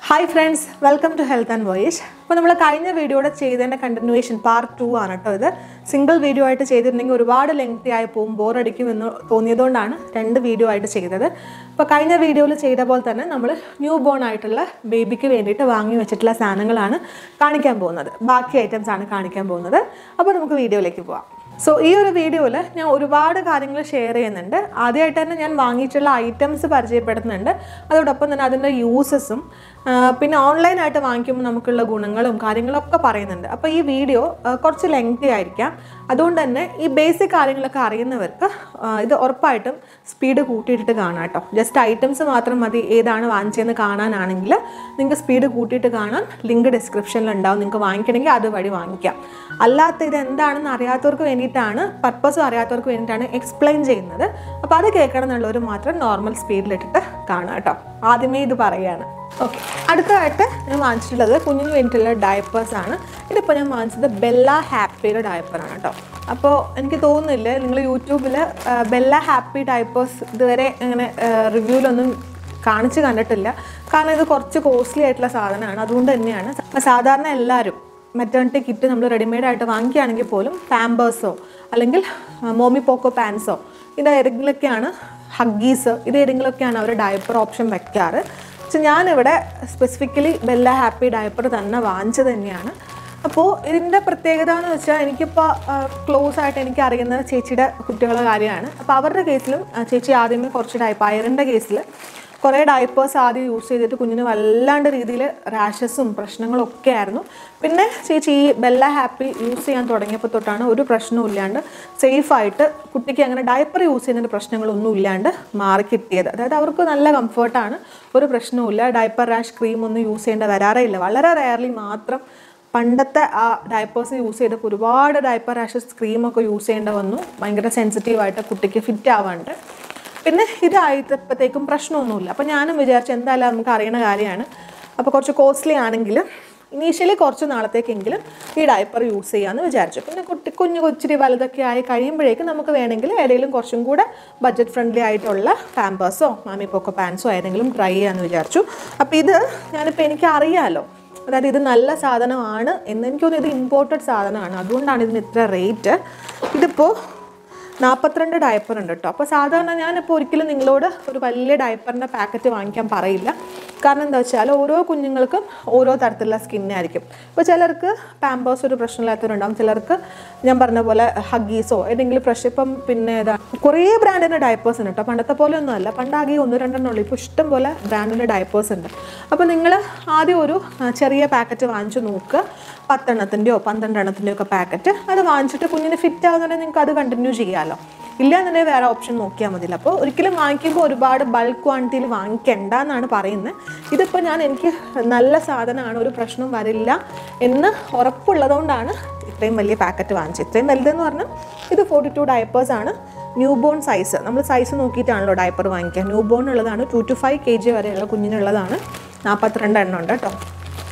hi friends welcome to health and voice അപ്പോൾ നമ്മൾ കഴിഞ്ഞ വീഡിയോയുടെ ചെയ്തതിൻ്റെ കണ്ടിന്യൂവേഷൻ പാർട്ട് ടു ആണ് കേട്ടോ ഇത് സിംഗിൾ വീഡിയോ ആയിട്ട് ചെയ്തിട്ടുണ്ടെങ്കിൽ ഒരുപാട് ലെങ്തി ആയി പോകും ബോറടിക്കും എന്ന് തോന്നിയതുകൊണ്ടാണ് രണ്ട് വീഡിയോ ആയിട്ട് ചെയ്തത് അപ്പോൾ കഴിഞ്ഞ വീഡിയോയിൽ ചെയ്ത പോലെ തന്നെ നമ്മൾ ന്യൂ ബോൺ ആയിട്ടുള്ള ബേബിക്ക് വേണ്ടിയിട്ട് വാങ്ങി വെച്ചിട്ടുള്ള സാധനങ്ങളാണ് കാണിക്കാൻ പോകുന്നത് ബാക്കി ഐറ്റംസ് ആണ് കാണിക്കാൻ പോകുന്നത് അപ്പോൾ നമുക്ക് വീഡിയോയിലേക്ക് പോവാം സോ ഈ ഒരു വീഡിയോയിൽ ഞാൻ ഒരുപാട് കാര്യങ്ങൾ ഷെയർ ചെയ്യുന്നുണ്ട് ആദ്യമായിട്ട് തന്നെ ഞാൻ വാങ്ങിയിട്ടുള്ള ഐറ്റംസ് പരിചയപ്പെടുത്തുന്നുണ്ട് അതോടൊപ്പം തന്നെ അതിൻ്റെ യൂസസും പിന്നെ ഓൺലൈനായിട്ട് വാങ്ങിക്കുമ്പോൾ നമുക്കുള്ള ഗുണങ്ങളും കാര്യങ്ങളൊക്കെ പറയുന്നുണ്ട് അപ്പോൾ ഈ വീഡിയോ ആ, കുറച്ച് ലെങ്തി ആയിരിക്കാം അതുകൊണ്ട് തന്നെ ഈ ബേസിക് കാര്യങ്ങളൊക്കെ അറിയുന്നവർക്ക് ആ, ഇത് ഉറപ്പായിട്ടും സ്പീഡ് കൂട്ടിയിട്ടിട്ട് കാണാം കേട്ടോ ജസ്റ്റ് ഐറ്റംസ് മാത്രം മതി ഏതാണ് വാങ്ങിച്ചതെന്ന് കാണാനാണെങ്കിൽ നിങ്ങൾക്ക് സ്പീഡ് കൂട്ടിയിട്ട് കാണാം ലിങ്ക് ഡിസ്ക്രിപ്ഷനിൽ ഉണ്ടാവും നിങ്ങൾക്ക് വാങ്ങിക്കണമെങ്കിൽ അതുവഴി വാങ്ങിക്കാം അല്ലാത്ത ഇത് എന്താണെന്ന് അറിയാത്തവർക്ക് വേണ്ടിയിട്ടാണ് പർപ്പസും അറിയാത്തവർക്ക് വേണ്ടിയിട്ടാണ് എക്സ്പ്ലെയിൻ ചെയ്യുന്നത് അപ്പോൾ അത് കേൾക്കണം എന്നുള്ളവർ മാത്രം നോർമൽ സ്പീഡിലിട്ടിട്ട് കാണാം കേട്ടോ ആദ്യമേ ഇത് പറയുകയാണ് ഓക്കെ അടുത്തതായിട്ട് ഞാൻ വാങ്ങിച്ചിട്ടുള്ളത് കുഞ്ഞിന് വേണ്ടിയിട്ടുള്ള ഡയപ്പേഴ്സ് ആണ് ഇതിപ്പോൾ ഞാൻ വാങ്ങിച്ചത് ബെല്ല ഹാപ്പിയുടെ ഡയപ്പറാണ് കേട്ടോ അപ്പോൾ എനിക്ക് തോന്നുന്നില്ല നിങ്ങൾ യൂട്യൂബിൽ ബെല്ല ഹാപ്പി ഡയപ്പേഴ്സ് ഇതുവരെ അങ്ങനെ റിവ്യൂലൊന്നും കാണിച്ച് കണ്ടിട്ടില്ല കാരണം ഇത് കുറച്ച് കോസ്റ്റ്ലി ആയിട്ടുള്ള സാധനമാണ് അതുകൊണ്ട് തന്നെയാണ് അപ്പോൾ സാധാരണ എല്ലാവരും മെറ്റേണിറ്റി കിറ്റ് നമ്മൾ റെഡിമെയ്ഡ് ആയിട്ട് വാങ്ങിക്കുകയാണെങ്കിൽ പോലും പാമ്പേഴ്സോ അല്ലെങ്കിൽ മോമി പോക്കോ പാൻസോ ഇത് ഏതെങ്കിലുമൊക്കെയാണ് ഹഗ്ഗീസ് ഇത് ഏതെങ്കിലുമൊക്കെയാണ് അവർ ഡയപ്പർ ഓപ്ഷൻ വെക്കാറ് പക്ഷെ ഞാനിവിടെ സ്പെസിഫിക്കലി ബെല്ല ഹാപ്പി ഡയപ്പർ തന്നെ വാങ്ങിച്ചത് തന്നെയാണ് അപ്പോൾ ഇതിൻ്റെ പ്രത്യേകത എന്ന് വെച്ചാൽ എനിക്കിപ്പോൾ ക്ലോസ് ആയിട്ട് എനിക്ക് അറിയുന്ന ചേച്ചിയുടെ കുട്ടികളുടെ കാര്യമാണ് അപ്പോൾ അവരുടെ കേസിലും ആ, ചേച്ചി ആദ്യമേ കുറച്ച് ഡയപ്പ് അയറിൻ്റെ കേസിൽ കുറേ ഡയപ്പേഴ്സ് ആദ്യം യൂസ് ചെയ്തിട്ട് കുഞ്ഞിന് വല്ലാണ്ട് രീതിയിൽ റാഷസും പ്രശ്നങ്ങളും ഒക്കെ ആയിരുന്നു പിന്നെ ചേച്ചി ഈ ബെല്ല ഹാപ്പി യൂസ് ചെയ്യാൻ തുടങ്ങിയപ്പോൾ തൊട്ടാണ് ഒരു പ്രശ്നവും ഇല്ലാണ്ട് സേഫായിട്ട് കുട്ടിക്ക് അങ്ങനെ ഡയപ്പർ യൂസ് ചെയ്യുന്നതിൻ്റെ പ്രശ്നങ്ങളൊന്നും ഇല്ലാണ്ട് മാറി കിട്ടിയത് അതായത് അവർക്ക് നല്ല കംഫർട്ടാണ് ഒരു പ്രശ്നവുമില്ല ഡയപ്പർ റാഷ് ക്രീം ഒന്നും യൂസ് ചെയ്യേണ്ട വരാറേ ഇല്ല വളരെ റെയർലി മാത്രം പണ്ടത്തെ ആ ഡയപ്പേഴ്സ് യൂസ് ചെയ്തപ്പോൾ ഒരുപാട് ഡയപ്പർ റാഷസ് ക്രീമൊക്കെ യൂസ് ചെയ്യേണ്ട വന്നു ഭയങ്കര സെൻസിറ്റീവായിട്ട് കുട്ടിക്ക് ഫിറ്റ് ആവാണ്ട് പിന്നെ ഇതായപ്പോഴത്തേക്കും പ്രശ്നമൊന്നുമില്ല അപ്പോൾ ഞാനും വിചാരിച്ചു എന്തായാലും നമുക്ക് അറിയണ കാര്യമാണ് അപ്പോൾ കുറച്ച് കോസ്റ്റ്ലി ആണെങ്കിലും ഇനീഷ്യലി കുറച്ച് നാളത്തേക്കെങ്കിലും ഈ ഡയപ്പർ യൂസ് ചെയ്യാമെന്ന് വിചാരിച്ചു പിന്നെ കുട്ടി കുഞ്ഞു കൊച്ചിരി വലുതൊക്കെ ആയി കഴിയുമ്പോഴേക്കും നമുക്ക് വേണമെങ്കിൽ ഏതെങ്കിലും കുറച്ചും കൂടെ ബഡ്ജറ്റ് ഫ്രണ്ട്ലി ആയിട്ടുള്ള പാമ്പേഴ്സോ മാമി പോക്കോ പാൻസോ ഏതെങ്കിലും ട്രൈ ചെയ്യാമെന്ന് വിചാരിച്ചു അപ്പോൾ ഇത് ഞാനിപ്പോൾ എനിക്ക് അറിയാമല്ലോ അതായത് ഇത് നല്ല സാധനമാണ് എന്ന് എനിക്ക് തോന്നുന്നു ഇത് ഇമ്പോർട്ടഡ് സാധനമാണ് അതുകൊണ്ടാണ് ഇതിന് ഇത്ര റേറ്റ് ഇതിപ്പോൾ നാൽപ്പത്തിരണ്ട് ഡയപ്പർ ഉണ്ട് കേട്ടോ അപ്പോൾ സാധാരണ ഞാനിപ്പോൾ ഒരിക്കലും നിങ്ങളോട് ഒരു വലിയ ഡയപ്പറിൻ്റെ പാക്കറ്റ് വാങ്ങിക്കാൻ പറയില്ല കാരണം എന്താ വെച്ചാൽ ഓരോ കുഞ്ഞുങ്ങൾക്കും ഓരോ തരത്തിലുള്ള സ്കിന്നായിരിക്കും ഇപ്പോൾ ചിലർക്ക് പാമ്പേഴ്സ് ഒരു പ്രശ്നമില്ലാത്തവരുണ്ടാവും ചിലർക്ക് ഞാൻ പറഞ്ഞ പോലെ ഹഗീസോ ഏതെങ്കിലും പ്രശ്നം ഇപ്പം പിന്നെ ഏതാ കുറേ ബ്രാൻഡിൻ്റെ ഡയപ്പേഴ്സ് ഉണ്ട് കേട്ടോ പണ്ടത്തെ പോലെ ഒന്നും അല്ല പണ്ടാകെ ഒന്ന് രണ്ടെണ്ണം ഉള്ളൂ ഇപ്പോൾ ഇഷ്ടം പോലെ ബ്രാൻഡിൻ്റെ ഡയപ്പേഴ്സ് ഉണ്ട് അപ്പോൾ നിങ്ങൾ ആദ്യം ഒരു ആ, ചെറിയ പാക്കറ്റ് വാങ്ങിച്ച് നോക്കുക പത്തെണ്ണത്തിൻ്റെയോ പന്ത്രണ്ടെണ്ണത്തിൻ്റെയോ ഒക്കെ പാക്കറ്റ് അത് വാങ്ങിച്ചിട്ട് കുഞ്ഞിന് ഫിറ്റ് ആവുന്നുണ്ടെങ്കിൽ നിങ്ങൾക്ക് അത് കണ്ടിന്യൂ ചെയ്യാമല്ലോ ഇല്ല എന്നുണ്ടെങ്കിൽ വേറെ ഓപ്ഷൻ നോക്കിയാൽ മതിയല്ലോ അപ്പോൾ ഒരിക്കലും വാങ്ങിക്കുമ്പോൾ ഒരുപാട് ബൾക്ക് ക്വാണ്ടിറ്റിയിൽ വാങ്ങിക്കണ്ട എന്നാണ് പറയുന്നത് ഇതിപ്പോൾ ഞാൻ എനിക്ക് നല്ല സാധനമാണ് ഒരു പ്രശ്നം വരില്ല എന്ന് ഉറപ്പുള്ളതുകൊണ്ടാണ് ഇത്രയും വലിയ പാക്കറ്റ് വാങ്ങിച്ചത് ഇത്രയും വലുതെന്ന് പറഞ്ഞാൽ ഇത് ഫോർട്ടി ടു ഡയപ്പേഴ്സ് ആണ് ന്യൂ ബോൺ സൈസ് നമ്മൾ സൈസ് നോക്കിയിട്ടാണല്ലോ ഡയപ്പർ വാങ്ങിക്കുക ന്യൂ ബോൺ ഉള്ളതാണ് two to five K G വരെയുള്ള കുഞ്ഞിനുള്ളതാണ് നാൽപ്പത്തിരണ്ട് എണ്ണം ഉണ്ട് കേട്ടോ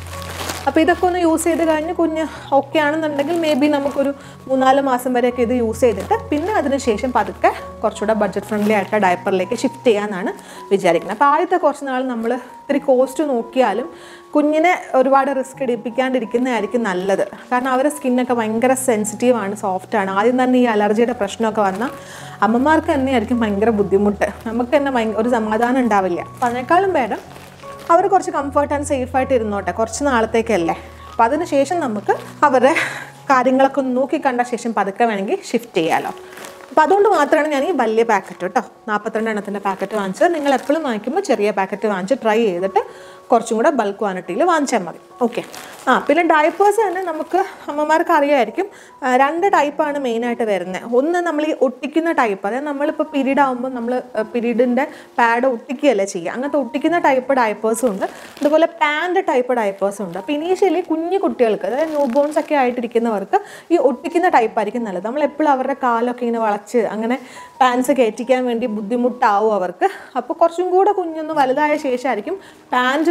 അപ്പോൾ ഇതൊക്കെ ഒന്ന് യൂസ് ചെയ്ത് കഴിഞ്ഞ് കുഞ്ഞ് ഓക്കെ ആണെന്നുണ്ടെങ്കിൽ മേ ബി നമുക്കൊരു മൂന്നാല് മാസം വരെയൊക്കെ ഇത് യൂസ് ചെയ്തിട്ട് പിന്നെ അതിന് ശേഷം പതുക്കെ കുറച്ചുകൂടെ ബഡ്ജറ്റ് ഫ്രണ്ട്ലി ആയിട്ട് ഡയപ്പറിലേക്ക് ഷിഫ്റ്റ് ചെയ്യാമെന്നാണ് വിചാരിക്കുന്നത് അപ്പോൾ ആദ്യത്തെ കുറച്ച് നാൾ നമ്മൾ ഇത്തിരി കോസ്റ്റ് നോക്കിയാലും കുഞ്ഞിനെ ഒരുപാട് റിസ്ക് എടുപ്പിക്കാണ്ടിരിക്കുന്നതായിരിക്കും നല്ലത് കാരണം അവരുടെ സ്കിന്നൊക്കെ ഭയങ്കര സെൻസിറ്റീവാണ് സോഫ്റ്റാണ് ആദ്യം തന്നെ ഈ അലർജിയുടെ പ്രശ്നമൊക്കെ വന്നാൽ അമ്മമാർക്ക് തന്നെയായിരിക്കും ഭയങ്കര ബുദ്ധിമുട്ട് നമുക്ക് തന്നെ ഭയങ്കര ഒരു സമാധാനം ഉണ്ടാവില്ല അപ്പോൾ അതിനേക്കാളും ഭേദം അവർ കുറച്ച് കംഫർട്ട് ആൻഡ് സേഫ് ആയിട്ട് ഇരുന്നോട്ടെ കുറച്ച് നാളത്തേക്കല്ലേ അപ്പം അതിന് ശേഷം നമുക്ക് അവരുടെ കാര്യങ്ങളൊക്കെ ഒന്ന് നോക്കി കണ്ട ശേഷം പതുക്കെ വേണമെങ്കിൽ ഷിഫ്റ്റ് ചെയ്യാമല്ലോ അപ്പോൾ അതുകൊണ്ട് മാത്രമാണ് ഞാൻ ഈ വലിയ പാക്കറ്റ് കേട്ടോ നാൽപ്പത്തിരണ്ട് എണ്ണത്തിൻ്റെ പാക്കറ്റ് വാങ്ങിച്ചത് നിങ്ങൾ എപ്പോഴും വാങ്ങിക്കുമ്പോൾ ചെറിയ പാക്കറ്റ് വാങ്ങിച്ച് ട്രൈ ചെയ്തിട്ട് കുറച്ചും കൂടെ ബൾക്ക് ക്വാണ്ടിറ്റിയിൽ വാങ്ങിച്ചാൽ മതി ഓക്കെ ആ പിന്നെ ഡയപ്പേഴ്സ് തന്നെ നമുക്ക് അമ്മമാർക്ക് അറിയായിരിക്കും ആ, രണ്ട് ടൈപ്പാണ് മെയിനായിട്ട് വരുന്നത് ഒന്ന് നമ്മൾ ഈ ഒട്ടിക്കുന്ന ടൈപ്പ് അതായത് നമ്മളിപ്പോൾ പീരീഡ് ആകുമ്പോൾ നമ്മൾ പീരീഡിൻ്റെ പാഡ് ഒട്ടിക്കുകയല്ലേ ചെയ്യുക അങ്ങനത്തെ ഒട്ടിക്കുന്ന ടൈപ്പ് ഡയപ്പേഴ്സും ഉണ്ട് അതുപോലെ പാൻറ് ടൈപ്പ് ഡയപ്പേഴ്സും ഉണ്ട് അപ്പോൾ ഇനീഷ്യലി കുഞ്ഞു കുട്ടികൾക്ക് അതായത് ന്യൂ ബോൺസ് ഒക്കെ ആയിട്ടിരിക്കുന്നവർക്ക് ഈ ഒട്ടിക്കുന്ന ടൈപ്പ് ആയിരിക്കും നല്ലത് നമ്മൾ എപ്പോഴും അവരുടെ കാലൊക്കെ ഇങ്ങനെ വളച്ച് അങ്ങനെ പാൻസ് കയറ്റിക്കാൻ വേണ്ടി ബുദ്ധിമുട്ടാവും അവർക്ക് അപ്പോൾ കുറച്ചും കൂടെ കുഞ്ഞൊന്ന് വലുതായ ശേഷമായിരിക്കും പാൻറ്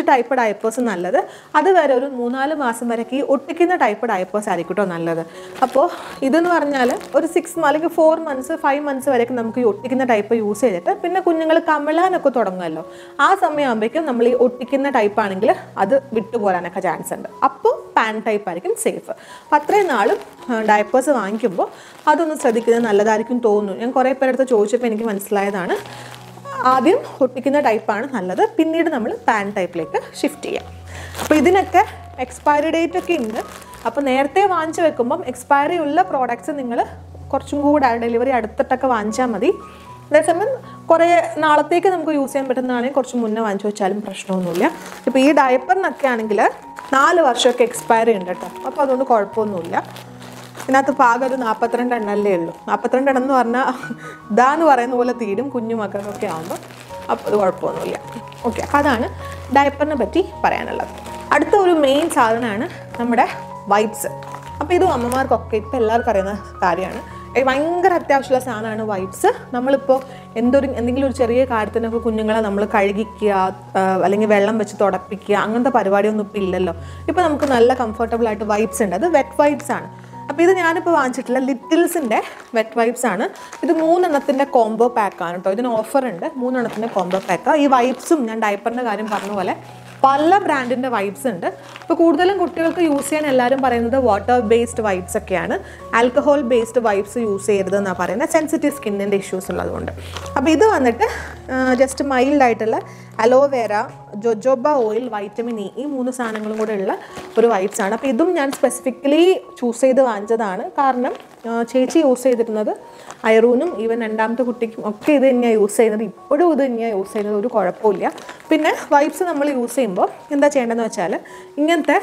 ടൈപ്പ് ഡയപ്പേഴ്സ് നല്ലത് അത് വരെ ഒരു മൂന്നാല് മാസം വരെയൊക്കെ ഈ ഒട്ടിക്കുന്ന ടൈപ്പ് ഡയപ്പേഴ്സ് ആയിരിക്കും കേട്ടോ നല്ലത് അപ്പോൾ ഇതെന്ന് പറഞ്ഞാൽ ഒരു സിക്സ് അല്ലെങ്കിൽ ഫോർ മന്ത്സ് ഫൈവ് മന്ത്സ് വരെയൊക്കെ നമുക്ക് ഈ ഒട്ടിക്കുന്ന ടൈപ്പ് യൂസ് ചെയ്തിട്ട് പിന്നെ കുഞ്ഞുങ്ങൾ കമിളാനൊക്കെ തുടങ്ങുമല്ലോ ആ സമയമാകുമ്പോഴേക്കും നമ്മൾ ഈ ഒട്ടിക്കുന്ന ടൈപ്പ് ആണെങ്കിൽ അത് വിട്ടുപോരാനൊക്കെ ചാൻസ് ഉണ്ട് അപ്പോൾ പാൻ ടൈപ്പ് ആയിരിക്കും സേഫ് അപ്പം അത്രയും നാളും ഡയപ്പേഴ്സ് വാങ്ങിക്കുമ്പോൾ അതൊന്ന് ശ്രദ്ധിക്കുന്നത് നല്ലതായിരിക്കും തോന്നുന്നു ഞാൻ കുറേ പേരെടുത്ത് ചോദിച്ചപ്പോൾ എനിക്ക് മനസ്സിലായതാണ് ആദ്യം ഒട്ടിക്കുന്ന ടൈപ്പാണ് നല്ലത് പിന്നീട് നമ്മൾ പാൻ ടൈപ്പിലേക്ക് ഷിഫ്റ്റ് ചെയ്യാം അപ്പോൾ ഇതിനൊക്കെ എക്സ്പയറി ഡേറ്റ് ഒക്കെ ഉണ്ട് അപ്പോൾ നേരത്തെ വാങ്ങിച്ചു വെക്കുമ്പം എക്സ്പയറി ഉള്ള പ്രോഡക്റ്റ്സ് നിങ്ങൾ കുറച്ചും കൂടെ ഡെലിവറി അടുത്തിട്ടൊക്കെ വാങ്ങിച്ചാൽ മതി അതേസമയം കുറേ നാളത്തേക്ക് നമുക്ക് യൂസ് ചെയ്യാൻ പറ്റുന്നതാണെങ്കിൽ കുറച്ച് മുന്നേ വാങ്ങിച്ചു വെച്ചാലും പ്രശ്നമൊന്നുമില്ല ഇപ്പോൾ ഈ ഡയപ്പറിനൊക്കെ ആണെങ്കിൽ നാല് വർഷമൊക്കെ എക്സ്പയറി ഉണ്ട് കേട്ടോ അപ്പോൾ അതുകൊണ്ട് കുഴപ്പമൊന്നുമില്ല ഇതിനകത്ത് പാകം ഒരു നാൽപ്പത്തിരണ്ട് എണ്ണല്ലേ ഉള്ളൂ നാൽപ്പത്തിരണ്ട് എണ്ണം എന്ന് പറഞ്ഞാൽ ഇതാന്ന് പറയുന്ന പോലെ തീരും കുഞ്ഞു മക്കൾക്കൊക്കെ ആകുമ്പോൾ അപ്പോൾ അത് കുഴപ്പമൊന്നുമില്ല ഓക്കെ അപ്പോൾ അതാണ് ഡയപ്പറിനെ പറ്റി പറയാനുള്ളത് അടുത്ത ഒരു മെയിൻ സാധനമാണ് നമ്മുടെ വൈപ്സ് അപ്പോൾ ഇതും അമ്മമാർക്കൊക്കെ ഇപ്പോൾ എല്ലാവർക്കും അറിയുന്ന കാര്യമാണ് ഏ, ഭയങ്കര അത്യാവശ്യമുള്ള സാധനമാണ് വൈപ്സ് നമ്മളിപ്പോൾ എന്തൊരു എന്തെങ്കിലും ഒരു ചെറിയ കാര്യത്തിനൊക്കെ കുഞ്ഞുങ്ങളെ നമ്മൾ കഴുകിക്കുക ആ, അല്ലെങ്കിൽ വെള്ളം വെച്ച് തുടപ്പിക്കുക അങ്ങനത്തെ പരിപാടിയൊന്നും ഇപ്പോൾ ഇല്ലല്ലോ ഇപ്പോൾ നമുക്ക് നല്ല കംഫർട്ടബിൾ ആയിട്ട് വൈപ്സ് ഉണ്ട് അത് വെറ്റ് വൈപ്സ് ആണ് അപ്പോൾ ഇത് ഞാനിപ്പോൾ വാങ്ങിച്ചിട്ടുള്ള ലിറ്റിൽസിൻ്റെ വെറ്റ് വൈപ്സ് ആണ് ഇത് മൂന്നെണ്ണത്തിൻ്റെ കോംബോ പാക്കാണ് കേട്ടോ ഇതിന് ഓഫർ ഉണ്ട് മൂന്നെണ്ണത്തിൻ്റെ കോംബോ പാക്ക് ഈ വൈപ്സും ഞാൻ ഡയപ്പറിൻ്റെ കാര്യം പറഞ്ഞ പോലെ പല ബ്രാൻഡിൻ്റെ വൈപ്സ് ഉണ്ട് ഇപ്പോൾ കൂടുതലും കുട്ടികൾക്ക് യൂസ് ചെയ്യാൻ എല്ലാവരും പറയുന്നത് വാട്ടർ ബേസ്ഡ് വൈപ്സ് ഒക്കെയാണ് ആൽക്കഹോൾ ബേസ്ഡ് വൈപ്സ് യൂസ് ചെയ്യരുതെന്നാണ് പറയുന്നത് സെൻസിറ്റീവ് സ്കിന്നിൻ്റെ ഇഷ്യൂസ് ഉള്ളതുകൊണ്ട് അപ്പോൾ ഇത് വന്നിട്ട് ജസ്റ്റ് മൈൽഡ് ആയിട്ടുള്ള aloe vera jojoba oil vitamin E ഈ മൂന്ന് സാധനങ്ങളും കൂടെ ഉള്ള ഒരു വൈപ്സ് ആണ് അപ്പോൾ ഇതും ഞാൻ സ്പെസിഫിക്കലി ചൂസ് ചെയ്ത് വാങ്ങിച്ചതാണ് കാരണം ആ, ചേച്ചി യൂസ് ചെയ്തിരുന്നത് ഐറൂനും ഈവൻ രണ്ടാമത്തെ കുട്ടിക്കും ഒക്കെ ഇത് തന്നെയാണ് യൂസ് ചെയ്യുന്നത് ഇപ്പോഴും ഇത് തന്നെയാണ് യൂസ് ചെയ്യുന്നത് ഒരു കുഴപ്പമില്ല പിന്നെ വൈപ്സ് നമ്മൾ യൂസ് ചെയ്യുമ്പോൾ എന്താ ചെയ്യേണ്ടതെന്ന് വെച്ചാൽ ഇങ്ങനത്തെ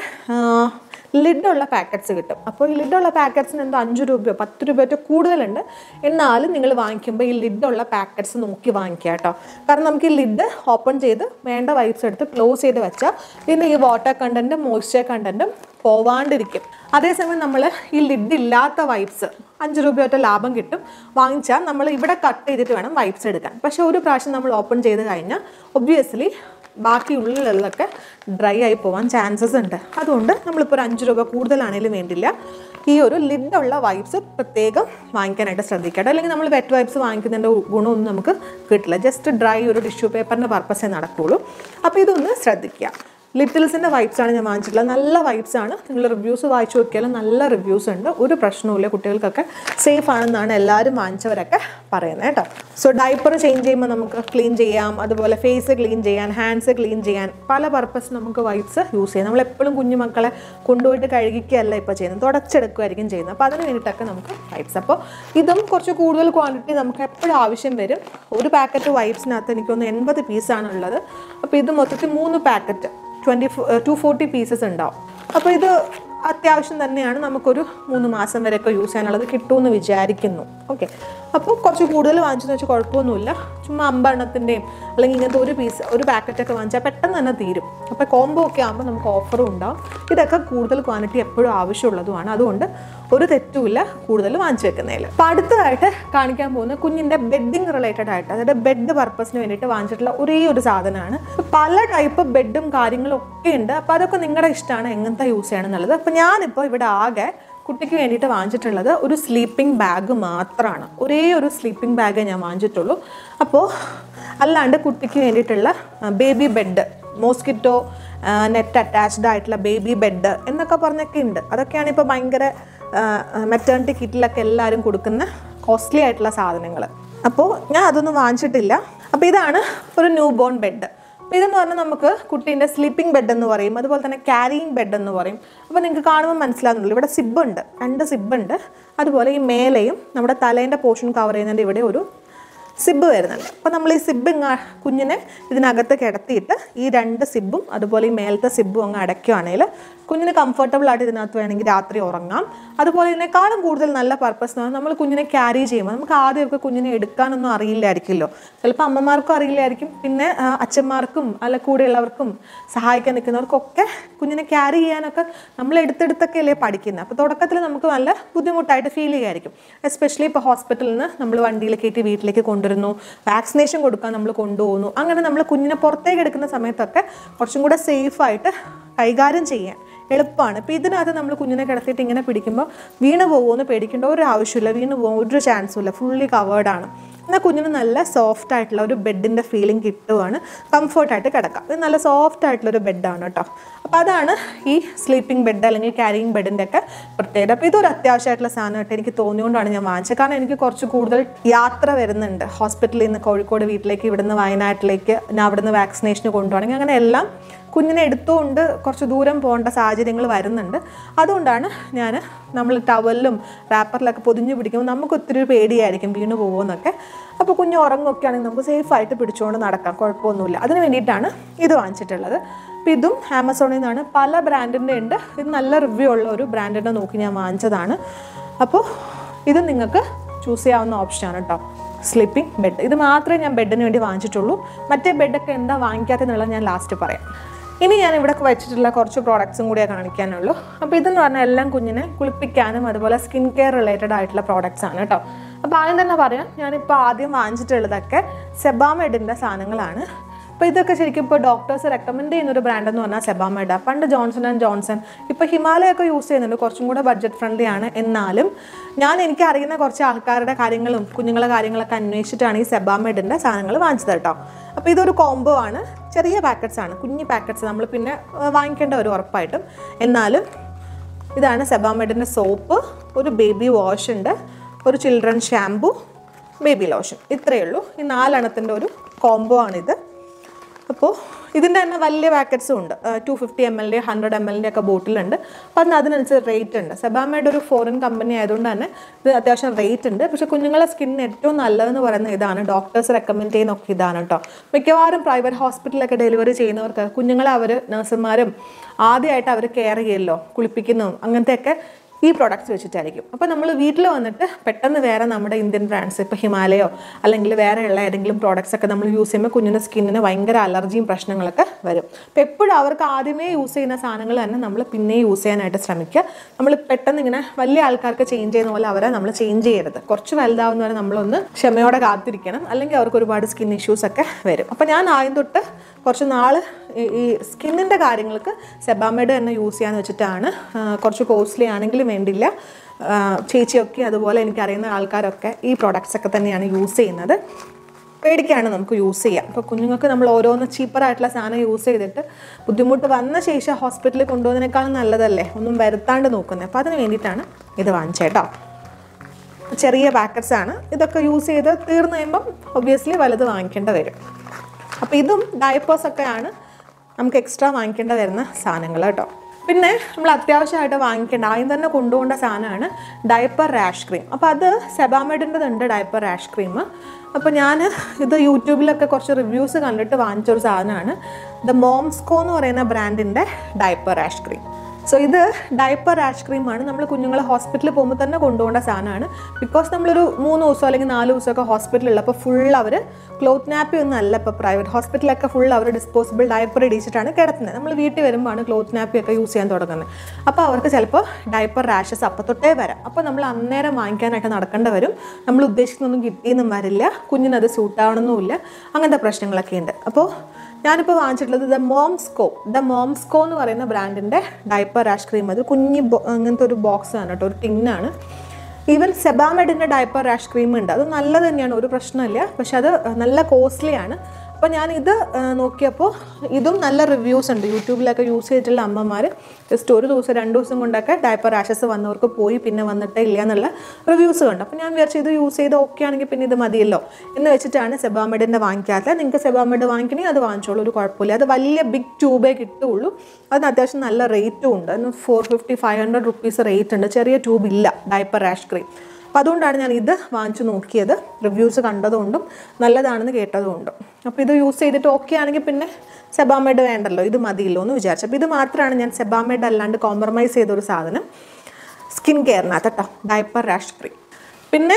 ലിഡുള്ള പാക്കറ്റ്സ് കിട്ടും അപ്പോൾ ഈ ലിഡുള്ള പാക്കറ്റ്സിന് എന്തോ അഞ്ച് രൂപയോ പത്ത് രൂപയോ കൂടുതലുണ്ട് എന്നാലും നിങ്ങൾ വാങ്ങിക്കുമ്പോൾ ഈ ലിഡുള്ള പാക്കറ്റ്സ് നോക്കി വാങ്ങിക്കുക കേട്ടോ കാരണം നമുക്ക് ഈ ലിഡ് ഓപ്പൺ ചെയ്ത് വേണ്ട വൈപ്സ് എടുത്ത് ക്ലോസ് ചെയ്ത് വെച്ചാൽ ഇതിൻ്റെ ഈ വാട്ടർ കണ്ടൻറ്റും മോയ്സ്ചർ കണ്ടൻറ്റും പോവാണ്ടിരിക്കും അതേസമയം നമ്മൾ ഈ ലിഡ് ഇല്ലാത്ത വൈപ്സ് അഞ്ച് രൂപയൊറ്റ ലാഭം കിട്ടും വാങ്ങിച്ചാൽ നമ്മൾ ഇവിടെ കട്ട് ചെയ്തിട്ട് വേണം വൈപ്സ് എടുക്കാൻ പക്ഷേ ഒരു പ്രാവശ്യം നമ്മൾ ഓപ്പൺ ചെയ്ത് കഴിഞ്ഞാൽ ഒബ്വിയസ്ലി ബാക്കി ഉള്ളിലുള്ളതൊക്കെ ഡ്രൈ ആയി പോകാൻ ചാൻസസ് ഉണ്ട് അതുകൊണ്ട് നമ്മളിപ്പോൾ ഒരു അഞ്ച് രൂപ കൂടുതലാണെങ്കിലും വേണ്ടില്ല ഈ ഒരു ലിഡുള്ള വൈപ്സ് പ്രത്യേകം വാങ്ങിക്കാനായിട്ട് ശ്രദ്ധിക്കട്ടെ അല്ലെങ്കിൽ നമ്മൾ വെറ്റ് വൈപ്സ് വാങ്ങിക്കുന്നതിൻ്റെ ഗുണമൊന്നും നമുക്ക് കിട്ടില്ല ജസ്റ്റ് ഡ്രൈ ഒരു ടിഷ്യൂ പേപ്പറിൻ്റെ പർപ്പസേ നടക്കുകയുള്ളൂ അപ്പോൾ ഇതൊന്ന് ശ്രദ്ധിക്കുക ലിറ്റിൽസിൻ്റെ വൈബ്സ് ആണ് ഞാൻ വാങ്ങിച്ചിട്ടുള്ളത് നല്ല വൈബ്സ് ആണ് നിങ്ങൾ റിവ്യൂസ് വായിച്ചു നോക്കിയാലും നല്ല റിവ്യൂസ് ഉണ്ട് ഒരു പ്രശ്നവുമില്ല കുട്ടികൾക്കൊക്കെ സേഫ് ആണെന്നാണ് എല്ലാവരും വാങ്ങിച്ചവരൊക്കെ പറയുന്നത് കേട്ടോ സോ ഡൈപ്പർ ചേഞ്ച് ചെയ്യുമ്പോൾ നമുക്ക് ക്ലീൻ ചെയ്യാം അതുപോലെ ഫേസ് ക്ലീൻ ചെയ്യാൻ ഹാൻഡ്സ് ക്ലീൻ ചെയ്യാൻ പല പർപ്പസ് നമുക്ക് വൈബ്സ് യൂസ് ചെയ്യാം നമ്മൾ എപ്പോഴും കുഞ്ഞു മക്കളെ കൊണ്ടുപോയിട്ട് കഴുകിക്കുകയല്ല ഇപ്പോൾ ചെയ്യുന്നത് തുടച്ചെടുക്കുമായിരിക്കും ചെയ്യുന്നത് അപ്പോൾ അതിന് വേണ്ടിയിട്ടൊക്കെ നമുക്ക് വൈബ്സ് അപ്പോൾ ഇതും കുറച്ച് കൂടുതൽ ക്വാണ്ടിറ്റി നമുക്ക് എപ്പോഴും ആവശ്യം വരും ഒരു പാക്കറ്റ് വൈബ്സിനകത്ത് എനിക്കൊന്ന് എൺപത് പീസാണ് ഉള്ളത് അപ്പോൾ ഇത് മൊത്തത്തിൽ മൂന്ന് packet twenty two forty pieces ഉണ്ടാവും അപ്പോൾ ഇത് അത്യാവശ്യം തന്നെയാണ് നമുക്കൊരു മൂന്ന് മാസം വരെയൊക്കെ യൂസ് ചെയ്യാനുള്ളത് കിട്ടുമെന്ന് വിചാരിക്കുന്നു ഓക്കെ അപ്പോൾ കുറച്ച് കൂടുതൽ വാങ്ങിച്ചെന്ന് വെച്ചാൽ കുഴപ്പമൊന്നുമില്ല ചുമ്മാ അമ്പെണ്ണത്തിൻ്റെയും അല്ലെങ്കിൽ ഇങ്ങനത്തെ ഒരു പീസ് ഒരു പാക്കറ്റൊക്കെ വാങ്ങിച്ചാൽ പെട്ടെന്ന് തന്നെ തീരും അപ്പോൾ കോംബോ ഒക്കെ ആകുമ്പോൾ നമുക്ക് ഓഫറും ഉണ്ടാവും ഇതൊക്കെ കൂടുതൽ ക്വാണ്ടിറ്റി എപ്പോഴും ആവശ്യമുള്ളതുമാണ് അതുകൊണ്ട് ഒരു തെറ്റുമില്ല കൂടുതൽ വാങ്ങിച്ചു വെക്കുന്നതിൽ അപ്പോൾ അടുത്തതായിട്ട് കാണിക്കാൻ പോകുന്ന കുഞ്ഞിൻ്റെ ബെഡിങ് റിലേറ്റഡ് ആയിട്ട് അതായത് ബെഡ് പർപ്പസിന് വേണ്ടിയിട്ട് വാങ്ങിച്ചിട്ടുള്ള ഒരേ ഒരു സാധനമാണ് പല ടൈപ്പ് ബെഡും കാര്യങ്ങളും ഒക്കെ ഉണ്ട് അപ്പോൾ അതൊക്കെ നിങ്ങളുടെ ഇഷ്ടമാണ് എങ്ങനത്തെ യൂസ് ചെയ്യണം എന്നുള്ളത് അപ്പോൾ ഞാനിപ്പോൾ ഇവിടെ ആകെ കുട്ടിക്ക് വേണ്ടിയിട്ട് വാങ്ങിച്ചിട്ടുള്ളത് ഒരു സ്ലീപ്പിംഗ് ബാഗ് മാത്രമാണ് ഒരേ ഒരു സ്ലീപ്പിംഗ് ബാഗേ ഞാൻ വാങ്ങിച്ചിട്ടുള്ളൂ അപ്പോൾ അല്ലാണ്ട് കുട്ടിക്ക് വേണ്ടിയിട്ടുള്ള baby bed mosquito net attached ആയിട്ടുള്ള ബേബി ബെഡ് എന്നൊക്കെ പറഞ്ഞൊക്കെ ഉണ്ട് അതൊക്കെയാണ് ഇപ്പോൾ ഭയങ്കര മെറ്റേണിറ്റി കിറ്റിലൊക്കെ എല്ലാവരും കൊടുക്കുന്ന കോസ്റ്റ്ലി ആയിട്ടുള്ള സാധനങ്ങൾ അപ്പോൾ ഞാൻ അതൊന്നും വാങ്ങിച്ചിട്ടില്ല അപ്പോൾ ഇതാണ് ഒരു ന്യൂ ബോൺ ബെഡ് അപ്പോൾ ഇതെന്ന് പറഞ്ഞാൽ നമുക്ക് കുട്ടീൻ്റെ സ്ലീപ്പിംഗ് ബെഡ് എന്ന് പറയും അതുപോലെ തന്നെ ക്യാരിയിങ് ബെഡ് എന്ന് പറയും അപ്പോൾ നിങ്ങൾക്ക് കാണുമ്പോൾ മനസ്സിലാകുന്നുള്ളൂ ഇവിടെ സിബ് ഉണ്ട് രണ്ട് സിബ് ഉണ്ട് അതുപോലെ ഈ മേലെയും നമ്മുടെ തലേൻ്റെ പോർഷൻ കവർ ചെയ്യുന്നതിൻ്റെ ഇവിടെ ഒരു സിബ് വരുന്നുണ്ട് അപ്പോൾ നമ്മൾ ഈ സിബ് ഇങ്ങ് കുഞ്ഞിനെ ഇതിനകത്ത് കിടത്തിയിട്ട് ഈ രണ്ട് സിബും അതുപോലെ ഈ മേലത്തെ സിബും അങ്ങ് അടയ്ക്കുകയാണെങ്കിൽ കുഞ്ഞിന് കംഫർട്ടബിൾ ആയിട്ട് ഇതിനകത്ത് വേണമെങ്കിൽ രാത്രി ഉറങ്ങാം അതുപോലെ ഇതിനേക്കാളും കൂടുതൽ നല്ല പർപ്പസ് എന്ന് പറഞ്ഞാൽ നമ്മൾ കുഞ്ഞിനെ ക്യാരി ചെയ്യുമ്പോൾ നമുക്ക് ആദ്യമൊക്കെ കുഞ്ഞിനെ എടുക്കാനൊന്നും അറിയില്ലായിരിക്കുമല്ലോ ചിലപ്പോൾ അമ്മമാർക്കും അറിയില്ലായിരിക്കും പിന്നെ ആ, അച്ഛന്മാർക്കും അല്ല കൂടെയുള്ളവർക്കും സഹായിക്കാൻ നിൽക്കുന്നവർക്കൊക്കെ കുഞ്ഞിനെ ക്യാരി ചെയ്യാനൊക്കെ നമ്മൾ എടുത്തെടുത്തൊക്കെ അല്ലേ പഠിക്കുന്നത് അപ്പോൾ തുടക്കത്തിൽ നമുക്ക് നല്ല ബുദ്ധിമുട്ടായിട്ട് ഫീൽ ചെയ്യുമായിരിക്കും എസ്പെഷ്യലി ഇപ്പോൾ ഹോസ്പിറ്റലിൽ നിന്ന് നമ്മൾ വണ്ടിയിൽ കയറ്റി വീട്ടിലേക്ക് കൊണ്ടുവരും കൊണ്ടുവരുന്നു വാക്സിനേഷൻ കൊടുക്കാൻ നമ്മൾ കൊണ്ടുപോകുന്നു അങ്ങനെ നമ്മൾ കുഞ്ഞിനെ പുറത്തേക്ക് എടുക്കുന്ന സമയത്തൊക്കെ കുറച്ചും കൂടെ സേഫായിട്ട് കൈകാര്യം ചെയ്യാൻ എളുപ്പമാണ് ഇപ്പോൾ ഇതിനകത്ത് നമ്മൾ കുഞ്ഞിനെ കിടത്തിയിട്ട് ഇങ്ങനെ പിടിക്കുമ്പോൾ വീണ് പോകുമെന്ന് പേടിക്കേണ്ട ഒരു ആവശ്യമില്ല വീണ് പോകും ഒരു ചാൻസും ഇല്ല ഫുള്ളി കവേർഡാണ് എന്നാൽ കുഞ്ഞിന് നല്ല സോഫ്റ്റ് ആയിട്ടുള്ള ഒരു ബെഡിൻ്റെ ഫീലിംഗ് കിട്ടുവാണ് കംഫർട്ടായിട്ട് കിടക്കാം ഇത് നല്ല സോഫ്റ്റ് ആയിട്ടുള്ള ഒരു ബെഡാണ് കേട്ടോ അപ്പോൾ അതാണ് ഈ സ്ലീപ്പിംഗ് ബെഡ് അല്ലെങ്കിൽ ക്യാരിയിങ് ബെഡിൻ്റെ ഒക്കെ പ്രത്യേകത അപ്പോൾ ഇതൊരു അത്യാവശ്യമായിട്ടുള്ള സാധനമായിട്ട് എനിക്ക് തോന്നിയുകൊണ്ടാണ് ഞാൻ വാങ്ങിച്ചത് കാരണം എനിക്ക് കുറച്ച് കൂടുതൽ യാത്ര വരുന്നുണ്ട് ഹോസ്പിറ്റലിൽ നിന്ന് കോഴിക്കോട് വീട്ടിലേക്ക് ഇവിടുന്ന് വയനാട്ടിലേക്ക് ഞാൻ അവിടുന്ന് വാക്സിനേഷന് കൊണ്ടുപോകണമെങ്കിൽ അങ്ങനെ എല്ലാം കുഞ്ഞിനെ എടുത്തുകൊണ്ട് കുറച്ച് ദൂരം പോകേണ്ട സാഹചര്യങ്ങൾ വരുന്നുണ്ട് അതുകൊണ്ടാണ് ഞാൻ നമ്മൾ ടവലിലും റാപ്പറിലൊക്കെ പൊതിഞ്ഞ് പിടിക്കുമ്പോൾ നമുക്ക് ഒത്തിരി പേടിയായിരിക്കും വീണ് പോകുമെന്നൊക്കെ അപ്പോൾ കുഞ്ഞ് ഉറങ്ങുമൊക്കെ ആണെങ്കിൽ നമുക്ക് സേഫായിട്ട് പിടിച്ചുകൊണ്ട് നടക്കാം കുഴപ്പമൊന്നുമില്ല അതിന് വേണ്ടിയിട്ടാണ് ഇത് വാങ്ങിച്ചിട്ടുള്ളത് അപ്പോൾ ഇതും ആമസോണിൽ നിന്നാണ് പല ബ്രാൻഡിൻ്റെ ഉണ്ട് ഇത് നല്ല റിവ്യൂ ഉള്ള ഒരു ബ്രാൻഡിനെ നോക്കി ഞാൻ വാങ്ങിച്ചതാണ് അപ്പോൾ ഇത് നിങ്ങൾക്ക് ചൂസ് ചെയ്യാവുന്ന ഓപ്ഷനാണ് കേട്ടോ സ്ലീപ്പിംഗ് ബെഡ് ഇത് മാത്രമേ ഞാൻ ബെഡിന് വേണ്ടി വാങ്ങിച്ചിട്ടുള്ളൂ മറ്റേ ബെഡൊക്കെ എന്താ വാങ്ങിക്കാത്തെന്നുള്ളത് ഞാൻ ലാസ്റ്റ് പറയാം ഇനി ഞാൻ ഇവിടെ വെച്ചിട്ടുള്ള കുറച്ച് പ്രോഡക്ട്സും കൂടിയേ കാണിക്കാനുള്ളൂ അപ്പോൾ ഇതെന്ന് പറഞ്ഞാൽ എല്ലാം കുഞ്ഞിനെ കുളിപ്പിക്കാനും അതുപോലെ സ്കിൻ കെയർ റിലേറ്റഡ് ആയിട്ടുള്ള പ്രോഡക്ട്സ് ആണ് കേട്ടോ അപ്പോൾ ആദ്യം തന്നെ പറയാം ഞാനിപ്പോൾ ആദ്യം വാങ്ങിച്ചിട്ടുള്ളതൊക്കെ സെബാമെഡിൻ്റെ സാധനങ്ങളാണ് അപ്പോൾ ഇതൊക്കെ ശരിക്കും ഇപ്പോൾ ഡോക്ടേഴ്സ് റെക്കമെൻഡ് ചെയ്യുന്ന ഒരു ബ്രാൻഡ് എന്ന് പറഞ്ഞാൽ സെബാമെഡ പണ്ട് ജോൺസൺ ആൻഡ് ജോൺസൺ ഇപ്പോൾ ഹിമാലയൊക്കെ യൂസ് ചെയ്യുന്നുണ്ട് കുറച്ചും കൂടെ ബഡ്ജറ്റ് ഫ്രണ്ട്ലി ആണ് എന്നാലും ഞാൻ എനിക്ക് അറിയുന്ന കുറച്ച് ആൾക്കാരുടെ കാര്യങ്ങളും കുഞ്ഞുങ്ങളെ കാര്യങ്ങളൊക്കെ അന്വേഷിച്ചിട്ടാണ് ഈ സെബാമെഡിൻ്റെ സാധനങ്ങൾ വാങ്ങിച്ചത് കേട്ടോ അപ്പോൾ ഇതൊരു കോംബോ ആണ് ചെറിയ പാക്കറ്റ്സ് ആണ് കുഞ്ഞു പാക്കറ്റ്സ് നമ്മൾ പിന്നെ ആ, വാങ്ങിക്കേണ്ട ഒരു ഉറപ്പായിട്ടും എന്നാലും ഇതാണ് സെബാമെഡിൻ്റെ സോപ്പ് ഒരു ബേബി വാഷ് ഉണ്ട് ഒരു ചിൽഡ്രൻ ഷാംപൂ ബേബി ലോഷൻ ഇത്രയേ ഉള്ളൂ ഈ നാലെണ്ണത്തിൻ്റെ ഒരു കോംബോ ആണിത് അപ്പോൾ ഇതിൻ്റെ തന്നെ വലിയ പാക്കറ്റ്സും ഉണ്ട് ടു ഫിഫ്റ്റി എം എല്ലിൻ്റെ ഹൺഡ്രഡ് എം എല്ലിൻ്റെ ഒക്കെ ബോട്ടിലുണ്ട് അപ്പോൾ അതിന് അതിനനുസരിച്ച് റേറ്റ് ഉണ്ട് സെബാമയുടെ ഒരു ഫോറിൻ കമ്പനി ആയതുകൊണ്ട് തന്നെ ഇത് അത്യാവശ്യം റേറ്റ് ഉണ്ട് പക്ഷേ കുഞ്ഞുങ്ങളെ സ്കിന്നിന് ഏറ്റവും നല്ലതെന്ന് പറയുന്നത് ഇതാണ് ഡോക്ടേഴ്സ് റെക്കമെൻഡ് ചെയ്യുന്നൊക്കെ ഇതാണ് കേട്ടോ മിക്കവാറും പ്രൈവറ്റ് ഹോസ്പിറ്റലിലൊക്കെ ഡെലിവറി ചെയ്യുന്നവർക്ക് കുഞ്ഞുങ്ങളെ അവർ നഴ്സുമാരും ആദ്യമായിട്ട് അവർ കെയർ ചെയ്യുമല്ലോ കുളിപ്പിക്കുന്നതും അങ്ങനത്തെയൊക്കെ ഈ പ്രോഡക്റ്റ്സ് വെച്ചിട്ടായിരിക്കും അപ്പോൾ നമ്മൾ വീട്ടിൽ വന്നിട്ട് പെട്ടെന്ന് വേറെ നമ്മുടെ ഇന്ത്യൻ ബ്രാൻഡ്സ് ഇപ്പോൾ ഹിമാലയോ അല്ലെങ്കിൽ വേറെയുള്ള ഏതെങ്കിലും പ്രോഡക്റ്റ്സ് ഒക്കെ നമ്മൾ യൂസ് ചെയ്യുമ്പോൾ കുഞ്ഞിൻ്റെ സ്കിന്നിന് ഭയങ്കര അലർജിയും പ്രശ്നങ്ങളൊക്കെ വരും അപ്പോൾ എപ്പോഴും അവർക്ക് ആദ്യമേ യൂസ് ചെയ്യുന്ന സാധനങ്ങൾ തന്നെ നമ്മൾ പിന്നെ യൂസ് ചെയ്യാനായിട്ട് ശ്രമിക്കുക നമ്മൾ പെട്ടെന്ന് ഇങ്ങനെ വലിയ ആൾക്കാർക്ക് ചേഞ്ച് ചെയ്യുന്ന പോലെ അവരെ നമ്മൾ ചേഞ്ച് ചെയ്യരുത് കുറച്ച് വലുതാവുന്ന വരെ നമ്മളൊന്ന് ക്ഷമയോടെ കാത്തിരിക്കണം അല്ലെങ്കിൽ അവർക്ക് ഒരുപാട് സ്കിൻ ഇഷ്യൂസ് ഒക്കെ വരും അപ്പോൾ ഞാൻ ആദ്യം തൊട്ട് കുറച്ച് നാൾ ഈ സ്കിന്നിൻ്റെ കാര്യങ്ങൾക്ക് സെബാമെഡ് തന്നെ യൂസ് ചെയ്യാന്ന് വെച്ചിട്ടാണ് ആ, കുറച്ച് കോസ്റ്റ്ലി ആണെങ്കിലും വേണ്ടില്ല ആ, ചേച്ചിയൊക്കെ അതുപോലെ എനിക്കറിയുന്ന ആൾക്കാരൊക്കെ ഈ പ്രോഡക്റ്റ്സ് ഒക്കെ തന്നെയാണ് യൂസ് ചെയ്യുന്നത് പേടിക്കാണ് നമുക്ക് യൂസ് ചെയ്യാം അപ്പോൾ കുഞ്ഞുങ്ങൾക്ക് നമ്മൾ ഓരോന്ന് ചീപ്പറായിട്ടുള്ള സാധനം യൂസ് ചെയ്തിട്ട് ബുദ്ധിമുട്ട് വന്ന ശേഷം ഹോസ്പിറ്റലിൽ കൊണ്ടുപോകുന്നതിനേക്കാളും നല്ലതല്ലേ ഒന്നും വരുത്താണ്ട് നോക്കുന്നത് അപ്പോൾ അതിന് വേണ്ടിയിട്ടാണ് ഇത് വാങ്ങിച്ചേട്ടോ ചെറിയ പാക്കറ്റ്സ് ആണ് ഇതൊക്കെ യൂസ് ചെയ്ത് തീർന്നു കഴിയുമ്പം ഒബ്വിയസ്ലി വലുത് വാങ്ങിക്കേണ്ട വരും അപ്പോൾ ഇതും ഡയപ്പേഴ്സ് ഒക്കെയാണ് നമുക്ക് എക്സ്ട്രാ വാങ്ങിക്കേണ്ട വരുന്ന സാധനങ്ങൾ കേട്ടോ പിന്നെ നമ്മൾ അത്യാവശ്യമായിട്ട് വാങ്ങിക്കേണ്ട ആദ്യം തന്നെ കൊണ്ടുപോകേണ്ട സാധനമാണ് ഡയപ്പർ റാഷ് ക്രീം അപ്പോൾ അത് സെബാമെഡിൻ്റെതുണ്ട് ഡയപ്പർ റാഷ് ക്രീം അപ്പോൾ ഞാൻ ഇത് യൂട്യൂബിലൊക്കെ കുറച്ച് റിവ്യൂസ് കണ്ടിട്ട് വാങ്ങിച്ചൊരു സാധനമാണ് ദ മോംസ്കോ എന്ന് പറയുന്ന ബ്രാൻഡിൻ്റെ ഡയപ്പർ റാഷ് ക്രീം സോ ഇത് ഡയപ്പർ റാഷ് ക്രീമാണ് നമ്മൾ കുഞ്ഞുങ്ങളെ ഹോസ്പിറ്റലിൽ പോകുമ്പോൾ തന്നെ കൊണ്ടുപോകേണ്ട സാധനമാണ് ബിക്കോസ് നമ്മളൊരു മൂന്ന് ദിവസം അല്ലെങ്കിൽ നാല് ദിവസമൊക്കെ ഹോസ്പിറ്റലിൽ അപ്പോൾ ഫുൾ അവർ ക്ലോത്ത് നാപ്പി ഒന്നും അല്ല ഇപ്പോൾ പ്രൈവറ്റ് ഹോസ്പിറ്റലൊക്കെ ഫുൾ അവർ ഡിസ്പോസിബിൾ ഡയപ്പർ ഇടിച്ചിട്ടാണ് കിടത്തുന്നത് നമ്മൾ വീട്ടിൽ വരുമ്പോഴാണ് ക്ലോത്ത് നാപ്പി ഒക്കെ യൂസ് ചെയ്യാൻ തുടങ്ങുന്നത് അപ്പോൾ അവർക്ക് ചിലപ്പോൾ ഡയപ്പർ റാഷസ് അപ്പോൾ തൊട്ടേ വരാം അപ്പോൾ നമ്മൾ അന്നേരം വാങ്ങിക്കാനായിട്ട് നടക്കേണ്ടി വരും നമ്മൾ ഉദ്ദേശിക്കുന്നൊന്നും കിട്ടിയെന്നും വരില്ല കുഞ്ഞിനത് സൂട്ടാവണമെന്നുമില്ല അങ്ങനത്തെ പ്രശ്നങ്ങളൊക്കെ ഉണ്ട് അപ്പോൾ ഞാനിപ്പോൾ വാങ്ങിച്ചിട്ടുള്ളത് ദ മോംസ്കോ ദ മോംസ്കോ എന്ന് പറയുന്ന ബ്രാൻഡിൻ്റെ ഡയപ്പർ റാഷ് ക്രീം അത് കുഞ്ഞി ബോ- അങ്ങനത്തെ ഒരു ബോക്സ് ആണ് കേട്ടോ ഒരു ടിന്നാണ് ഈവൻ സെബാമെഡിൻ്റെ ഡയപ്പർ റാഷ് ക്രീം ഉണ്ട് അത് നല്ലത് തന്നെയാണ് ഒരു പ്രശ്നമില്ല പക്ഷെ അത് നല്ല കോസ്റ്റ്ലി ആണ് അപ്പോൾ ഞാൻ ഇത് ആ, നോക്കിയപ്പോൾ ഇതും നല്ല റിവ്യൂസ് ഉണ്ട് യൂട്യൂബിലൊക്കെ യൂസ് ചെയ്തിട്ടുള്ള അമ്മമാർ ജസ്റ്റ് ഒരു ദിവസം രണ്ട് ദിവസം കൊണ്ടൊക്കെ ഡയപ്പർ റാഷസ് വന്നവർക്ക് പോയി പിന്നെ വന്നിട്ടേ ഇല്ല എന്നുള്ള റിവ്യൂസ് കണ്ടു അപ്പോൾ ഞാൻ വിചാരിച്ചു ഇത് യൂസ് ചെയ്ത് ഓക്കെ ആണെങ്കിൽ പിന്നെ ഇത് മതിയല്ലോ എന്ന് വെച്ചിട്ടാണ് സെബാമെഡിൻ്റെ വാങ്ങിക്കാത്തത് നിങ്ങൾക്ക് സെബാമെഡ് വാങ്ങിക്കണമെങ്കിൽ അത് വാങ്ങിച്ചോളൂ ഒരു കുഴപ്പമില്ല അത് വലിയ ബിഗ് ട്യൂബേ കിട്ടുള്ളൂ അതിന് അത്യാവശ്യം നല്ല റേറ്റും ഉണ്ട് അതിന് four fifty five hundred rupees rate ഉണ്ട് ചെറിയ ട്യൂബ് ഇല്ല ഡയപ്പർ റാഷ് ക്രീം അപ്പോൾ അതുകൊണ്ടാണ് ഞാൻ ഇത് വാങ്ങിച്ചു നോക്കിയത് റിവ്യൂസ് കണ്ടതുകൊണ്ടും നല്ലതാണെന്ന് കേട്ടതുകൊണ്ടും അപ്പോൾ ഇത് യൂസ് ചെയ്തിട്ട് ഓക്കെ ആണെങ്കിൽ പിന്നെ സെബാമെഡ് വേണ്ടല്ലോ ഇത് മതിയല്ലോ എന്ന് വിചാരിച്ചു അപ്പോൾ ഇത് മാത്രമാണ് ഞാൻ സെബാമെഡ് അല്ലാണ്ട് കോംപ്രമൈസ് ചെയ്തൊരു സാധനം സ്കിൻ കെയറിനകത്ത് കേട്ടോ ഡയപ്പർ റാഷ് ക്രീം പിന്നെ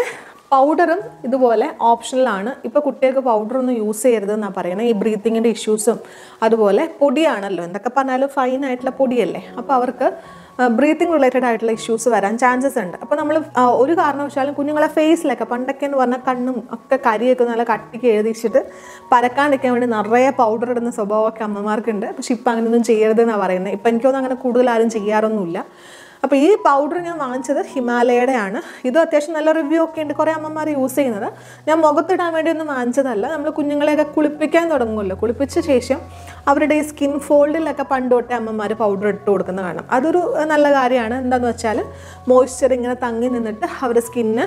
പൗഡറും ഇതുപോലെ ഓപ്ഷണലാണ് ഇപ്പോൾ കുട്ടികൾക്ക് പൗഡറൊന്നും യൂസ് ചെയ്യരുത് എന്നാണ് പറയുന്നത് ഈ ബ്രീത്തിങ്ങിൻ്റെ ഇഷ്യൂസും അതുപോലെ പൊടിയാണല്ലോ എന്തൊക്കെ പറഞ്ഞാലും ഫൈൻ ആയിട്ടുള്ള പൊടിയല്ലേ അപ്പോൾ അവർക്ക് ബ്രീത്തിങ് റിലേറ്റഡ് ആയിട്ടുള്ള ഇഷ്യൂസ് വരാൻ ചാൻസസ് ഉണ്ട് അപ്പോൾ നമ്മൾ ഒരു കാരണവശാലും കുഞ്ഞുങ്ങളെ ഫേസിലൊക്കെ പണ്ടൊക്കെ എന്ന് പറഞ്ഞാൽ കണ്ണും ഒക്കെ കരിയൊക്കെ നല്ല കട്ടിക്ക് എഴുതിച്ചിട്ട് പരക്കാണ്ടിരിക്കാൻ വേണ്ടി നിറയെ പൗഡർ ഇടുന്ന സ്വഭാവമൊക്കെ അമ്മമാർക്കുണ്ട് പക്ഷെ ഇപ്പം അങ്ങനെയൊന്നും ചെയ്യരുത് എന്നാണ് പറയുന്നത് ഇപ്പം എനിക്കൊന്നും അങ്ങനെ കൂടുതൽ ആരും ചെയ്യാറൊന്നുമില്ല അപ്പോൾ ഈ പൗഡർ ഞാൻ വാങ്ങിച്ചത് ഹിമാലയയുടെ ആണ് ഇതും അത്യാവശ്യം നല്ല റിവ്യൂ ഒക്കെ ഉണ്ട് കുറേ അമ്മമാർ യൂസ് ചെയ്യുന്നത് ഞാൻ മുഖത്തിടാൻ വേണ്ടി ഒന്നും വാങ്ങിച്ചതല്ല നമ്മൾ കുഞ്ഞുങ്ങളെയൊക്കെ കുളിപ്പിക്കാൻ തുടങ്ങുമല്ലോ കുളിപ്പിച്ച ശേഷം അവരുടെ ഈ സ്കിൻ ഫോൾഡിലൊക്കെ പണ്ട് തൊട്ടേ അമ്മമാർ പൗഡർ ഇട്ട് കൊടുക്കുന്ന കാണാം അതൊരു നല്ല കാര്യമാണ് എന്താണെന്ന് വെച്ചാൽ മോയ്സ്ചർ ഇങ്ങനെ തങ്ങി നിന്നിട്ട് അവരുടെ സ്കിന്ന്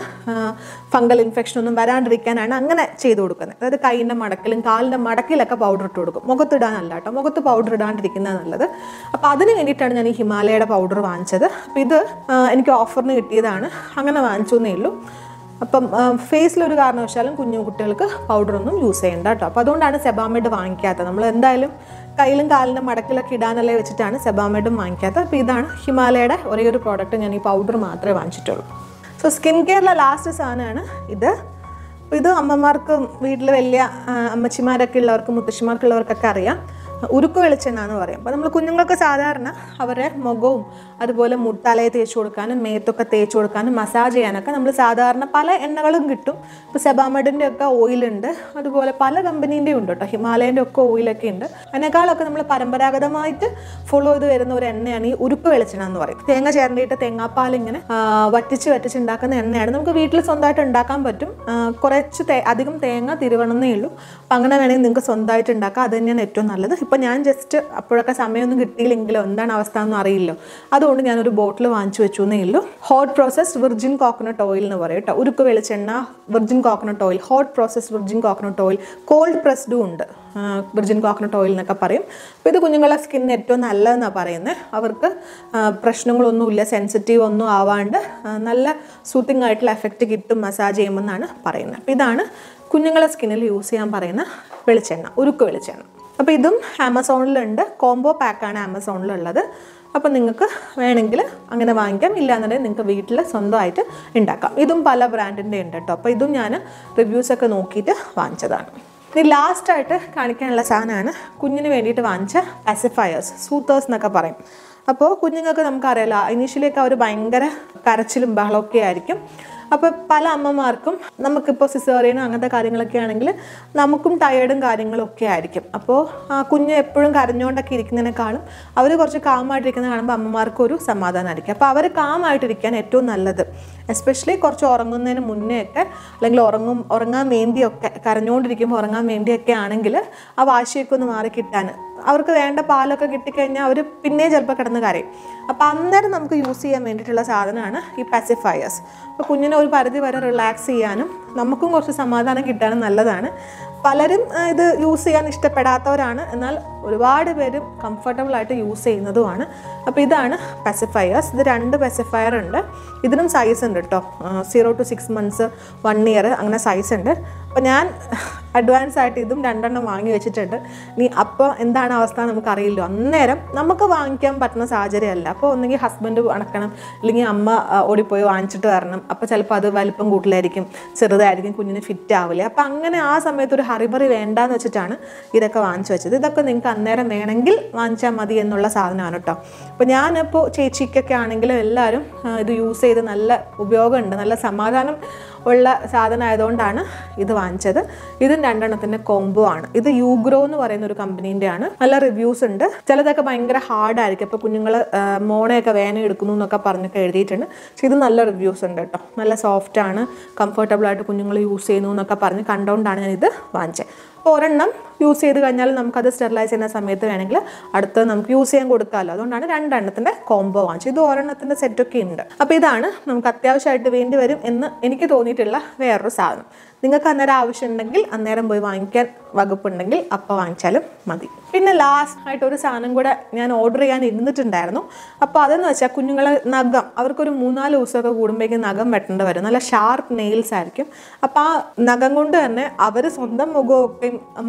ഫംഗൽ ഇൻഫെക്ഷൻ ഒന്നും വരാണ്ടിരിക്കാനാണ് അങ്ങനെ ചെയ്ത് കൊടുക്കുന്നത് അതായത് കൈയിൻ്റെ മടക്കിലും കാലിൻ്റെ മടക്കിലൊക്കെ പൗഡർ ഇട്ട് കൊടുക്കും മുഖത്തിടാനല്ല കേട്ടോ മുഖത്ത് പൗഡർ ഇടാണ്ടിരിക്കുന്നത് നല്ലത് അപ്പോൾ അതിന് വേണ്ടിയിട്ടാണ് ഞാൻ ഈ ഹിമാലയയുടെ പൗഡർ വാങ്ങിച്ചത് അപ്പോൾ ഇത് ആ, എനിക്ക് ഓഫറിന് കിട്ടിയതാണ് അങ്ങനെ വാങ്ങിച്ചു എന്നേ ഉള്ളൂ അപ്പം ഫേസിലൊരു കാരണവശാലും കുഞ്ഞു കുട്ടികൾക്ക് പൗഡറൊന്നും യൂസ് ചെയ്യണ്ട കേട്ടോ അപ്പോൾ അതുകൊണ്ടാണ് സെബാമെഡ് വാങ്ങിക്കാത്തത് നമ്മൾ എന്തായാലും കയ്യിലും കാലിലും മടക്കിലൊക്കെ ഇടാനല്ലേ വെച്ചിട്ടാണ് സെബാമെഡും വാങ്ങിക്കാത്തത് അപ്പോൾ ഇതാണ് ഹിമാലയയുടെ ഒരേ ഒരു പ്രോഡക്റ്റ് ഞാൻ ഈ പൗഡർ മാത്രമേ വാങ്ങിച്ചിട്ടുള്ളൂ സോ സ്കിൻ കെയറിലെ ലാസ്റ്റ് സാധനമാണ് ഇത് അപ്പോൾ ഇത് അമ്മമാർക്ക് വീട്ടിൽ വലിയ ആ, അമ്മച്ചിമാരൊക്കെ ഉള്ളവർക്ക് മുത്തശ്ശിമാർക്കുള്ളവർക്കൊക്കെ അറിയാം ഉരുക്ക് വെളിച്ചെണ്ണ എന്ന് പറയും അപ്പോൾ നമ്മൾ കുഞ്ഞുങ്ങൾക്ക് സാധാരണ അവരെ മുഖവും അതുപോലെ മുട്ടലയെ തേച്ച് കൊടുക്കാനും മേത്തൊക്കെ തേച്ച് കൊടുക്കാനും മസാജ് ചെയ്യാനൊക്കെ നമ്മൾ സാധാരണ പല എണ്ണകളും കിട്ടും ഇപ്പോൾ സെബാമെഡിൻ്റെ ഒക്കെ ഓയിലുണ്ട് അതുപോലെ പല കമ്പനീൻ്റെയും ഉണ്ട് കേട്ടോ ഹിമാലയൻ്റെ ഒക്കെ ഓയിലൊക്കെ ഉണ്ട് അതിനേക്കാളൊക്കെ നമ്മൾ പരമ്പരാഗതമായിട്ട് ഫോളോ ചെയ്ത് വരുന്ന ഒരു എണ്ണയാണ് ഈ ഉരുക്ക് വെളിച്ചെണ്ണ എന്ന് പറയും തേങ്ങ ചേർന്നിട്ട് തേങ്ങാപ്പാൽ ഇങ്ങനെ ആ, വറ്റിച്ച് വറ്റിച്ച് ഉണ്ടാക്കുന്ന എണ്ണയാണ് നമുക്ക് വീട്ടിൽ സ്വന്തമായിട്ട് ഉണ്ടാക്കാൻ പറ്റും ആ, കുറച്ച് തേ അധികം തേങ്ങ തിരുവണമെന്നേ ഉള്ളൂ അപ്പം അങ്ങനെ വേണമെങ്കിൽ നിങ്ങൾക്ക് സ്വന്തമായിട്ട് ഉണ്ടാക്കാം അത് തന്നെയാണ് ഏറ്റവും നല്ലത് ഇപ്പം ഞാൻ ജസ്റ്റ് അപ്പോഴൊക്കെ സമയമൊന്നും കിട്ടിയില്ലെങ്കിലോ എന്താണ് അവസ്ഥ എന്ന് അറിയില്ലോ അതുകൊണ്ട് ഞാനൊരു ബോട്ടിൽ വാങ്ങിച്ചു വെച്ചു എന്നേ ഉള്ളൂ hot processed virgin coconut oil എന്ന് പറയും കേട്ടോ ഉരുക്ക് വെളിച്ചെണ്ണ virgin coconut oil hot processed virgin coconut oil cold പ്രസ്ഡും ഉണ്ട് വിർജിൻ കോക്കനട്ട് ഓയിൽ എന്നൊക്കെ പറയും അപ്പോൾ ഇത് കുഞ്ഞുങ്ങളെ സ്കിന്നിന് ഏറ്റവും നല്ലതെന്നാണ് പറയുന്നത് അവർക്ക് ആ, പ്രശ്നങ്ങളൊന്നുമില്ല സെൻസിറ്റീവ് ഒന്നും ആവാണ്ട് ആ, നല്ല സൂത്തിങ് ആയിട്ടുള്ള എഫക്റ്റ് കിട്ടും മസാജ് ചെയ്യുമ്പോൾ എന്നാണ് പറയുന്നത് അപ്പോൾ ഇതാണ് കുഞ്ഞുങ്ങളെ സ്കിന്നിൽ യൂസ് ചെയ്യാൻ പറയുന്ന വെളിച്ചെണ്ണ ഉരുക്ക് വെളിച്ചെണ്ണ അപ്പോൾ ഇതും ആമസോണിലുണ്ട് കോംബോ പാക്കാണ് ആമസോണിലുള്ളത് അപ്പോൾ നിങ്ങൾക്ക് വേണമെങ്കിൽ അങ്ങനെ വാങ്ങിക്കാം ഇല്ലാന്നുണ്ടെങ്കിൽ നിങ്ങൾക്ക് വീട്ടിൽ സ്വന്തമായിട്ട് ഉണ്ടാക്കാം ഇതും പല ബ്രാൻഡിൻ്റെ ഉണ്ട് കേട്ടോ അപ്പോൾ ഇതും ഞാൻ റിവ്യൂസൊക്കെ നോക്കിയിട്ട് വാങ്ങിച്ചതാണ് ഇനി ലാസ്റ്റായിട്ട് കാണിക്കാനുള്ള സാധനമാണ് കുഞ്ഞിന് വേണ്ടിയിട്ട് വാങ്ങിച്ച പാസിഫയേഴ്സ് സൂത്തേഴ്സ് എന്നൊക്കെ പറയും അപ്പോൾ കുഞ്ഞുങ്ങൾക്ക് നമുക്കറിയാലോ ഇനീഷ്യലിയൊക്കെ അവർ ഭയങ്കര കരച്ചിലും ബഹളമൊക്കെ ആയിരിക്കും അപ്പോൾ പല അമ്മമാർക്കും നമുക്കിപ്പോൾ സിസേറിയനും അങ്ങനത്തെ കാര്യങ്ങളൊക്കെ ആണെങ്കിൽ നമുക്കും ടയേർഡും കാര്യങ്ങളും ഒക്കെ ആയിരിക്കും അപ്പോൾ ആ കുഞ്ഞ് എപ്പോഴും കരഞ്ഞുകൊണ്ടൊക്കെ ഇരിക്കുന്നതിനേക്കാളും അവർ കുറച്ച് കാമായിട്ടിരിക്കുന്ന കാണുമ്പോൾ അമ്മമാർക്ക് ഒരു സമാധാനമായിരിക്കും അപ്പോൾ അവർ കാമായിട്ടിരിക്കാൻ ഏറ്റവും നല്ലത് എസ്പെഷ്യലി കുറച്ച് ഉറങ്ങുന്നതിന് മുന്നേ ഒക്കെ അല്ലെങ്കിൽ ഉറങ്ങും ഉറങ്ങാൻ വേണ്ടിയൊക്കെ കരഞ്ഞുകൊണ്ടിരിക്കുമ്പോൾ ഉറങ്ങാൻ വേണ്ടിയൊക്കെ ആണെങ്കിൽ ആ വാശിയൊക്കെ ഒന്ന് മാറി കിട്ടാൻ അവർക്ക് വേണ്ട പാലൊക്കെ കിട്ടിക്കഴിഞ്ഞാൽ അവർ പിന്നെ ചിലപ്പോൾ കിടന്ന് കരയും അപ്പോൾ അന്നേരം നമുക്ക് യൂസ് ചെയ്യാൻ വേണ്ടിയിട്ടുള്ള സാധനമാണ് ഈ പാസിഫയേഴ്സ് അപ്പോൾ കുഞ്ഞിനെ ഒരു പരിധി വരെ റിലാക്സ് ചെയ്യാനും നമുക്കും കുറച്ച് സമാധാനം കിട്ടാനും നല്ലതാണ് പലരും ആ, ഇത് യൂസ് ചെയ്യാൻ ഇഷ്ടപ്പെടാത്തവരാണ് എന്നാൽ ഒരുപാട് പേരും കംഫർട്ടബിൾ ആയിട്ട് യൂസ് ചെയ്യുന്നതുമാണ് അപ്പോൾ ഇതാണ് പെസിഫയേഴ്സ് ഇത് രണ്ട് പെസിഫയർ ഉണ്ട് ഇതിനും സൈസ് ഉണ്ട് കേട്ടോ zero to six months one year അങ്ങനെ സൈസ് ഉണ്ട് അപ്പോൾ ഞാൻ അഡ്വാൻസ് ആയിട്ട് ഇതും രണ്ടെണ്ണം വാങ്ങി വെച്ചിട്ടുണ്ട് ഇനി അപ്പോൾ എന്താണ് അവസ്ഥ നമുക്കറിയില്ലോ അന്നേരം നമുക്ക് വാങ്ങിക്കാൻ പറ്റുന്ന സാഹചര്യമല്ല അപ്പോൾ ഒന്നെങ്കിൽ ഹസ്ബൻഡ് അണക്കണം അല്ലെങ്കിൽ അമ്മ ആ, ഓടിപ്പോയി വാങ്ങിച്ചിട്ട് വരണം അപ്പോൾ ചിലപ്പോൾ അത് വലിപ്പം കൂടുതലായിരിക്കും ചെറുതായിരിക്കും കുഞ്ഞിന് ഫിറ്റ് ആവില്ല അപ്പോൾ അങ്ങനെ ആ സമയത്ത് ഒരു ഹറിബറി വേണ്ടാന്ന് വെച്ചിട്ടാണ് ഇതൊക്കെ വാങ്ങിച്ചു വെച്ചത് ഇതൊക്കെ നിങ്ങൾക്ക് അന്നേരം വേണമെങ്കിൽ വാങ്ങിച്ചാൽ മതി എന്നുള്ള സാധനമാണ് കേട്ടോ അപ്പോൾ ഞാനിപ്പോൾ ചേച്ചിക്കൊക്കെ ആണെങ്കിലും എല്ലാവരും ആ, ഇത് യൂസ് ചെയ്ത് നല്ല ഉപയോഗമുണ്ട് നല്ല സമാധാനം ഉള്ള സാധനം ആയതുകൊണ്ടാണ് ഇത് വാങ്ങിച്ചത് ഇതും രണ്ടെണ്ണത്തിൻ്റെ കോംബോ ആണ് ഇത് യൂഗ്രോ എന്ന് പറയുന്ന ഒരു കമ്പനീൻ്റെ ആണ് നല്ല റിവ്യൂസ് ഉണ്ട് ചിലതൊക്കെ ഭയങ്കര ഹാർഡായിരിക്കും അപ്പോൾ കുഞ്ഞുങ്ങൾ മോണയൊക്കെ വേന എടുക്കുന്നു എന്നൊക്കെ പറഞ്ഞൊക്കെ എഴുതിയിട്ടുണ്ട് പക്ഷെ ഇത് നല്ല റിവ്യൂസ് ഉണ്ട് കേട്ടോ നല്ല സോഫ്റ്റ് ആണ് കംഫർട്ടബിൾ ആയിട്ട് കുഞ്ഞുങ്ങൾ യൂസ് ചെയ്യുന്നു എന്നൊക്കെ പറഞ്ഞ് കണ്ടുകൊണ്ടാണ് ഞാൻ ഇത് വാങ്ങിച്ചത് അപ്പോൾ ഒരെണ്ണം യൂസ് ചെയ്ത് കഴിഞ്ഞാൽ നമുക്കത് സ്റ്റെറിലൈസ് ചെയ്യുന്ന സമയത്ത് വേണമെങ്കിൽ അടുത്ത് നമുക്ക് യൂസ് ചെയ്യാൻ കൊടുക്കാമല്ലോ അതുകൊണ്ടാണ് രണ്ടെണ്ണത്തിൻ്റെ കോംബോ വാങ്ങിച്ചത് ഇത് ഒരെണ്ണത്തിൻ്റെ സെറ്റൊക്കെ ഉണ്ട് അപ്പോൾ ഇതാണ് നമുക്ക് അത്യാവശ്യമായിട്ട് വേണ്ടി വരും എന്ന് എനിക്ക് തോന്നിയിട്ടുള്ള വേറൊരു സാധനം നിങ്ങൾക്ക് അന്നേരം ആവശ്യമുണ്ടെങ്കിൽ അന്നേരം പോയി വാങ്ങിക്കാൻ വകുപ്പുണ്ടെങ്കിൽ അപ്പോൾ വാങ്ങിച്ചാലും മതി പിന്നെ ലാസ്റ്റ് ആയിട്ട് ഒരു സാധനം കൂടെ ഞാൻ ഓർഡർ ചെയ്യാൻ ഇരുന്നിട്ടുണ്ടായിരുന്നു അപ്പോൾ അതെന്ന് വെച്ചാൽ കുഞ്ഞുങ്ങളെ നഖം അവർക്കൊരു മൂന്നാല് ദിവസമൊക്കെ കൂടുമ്പോഴേക്കും നഖം വെട്ടേണ്ടി വരും നല്ല ഷാർപ്പ് നെയിൽസ് ആയിരിക്കും അപ്പോൾ ആ നഖം കൊണ്ട് തന്നെ അവർ സ്വന്തം മുഖമൊക്കെ മാന്തി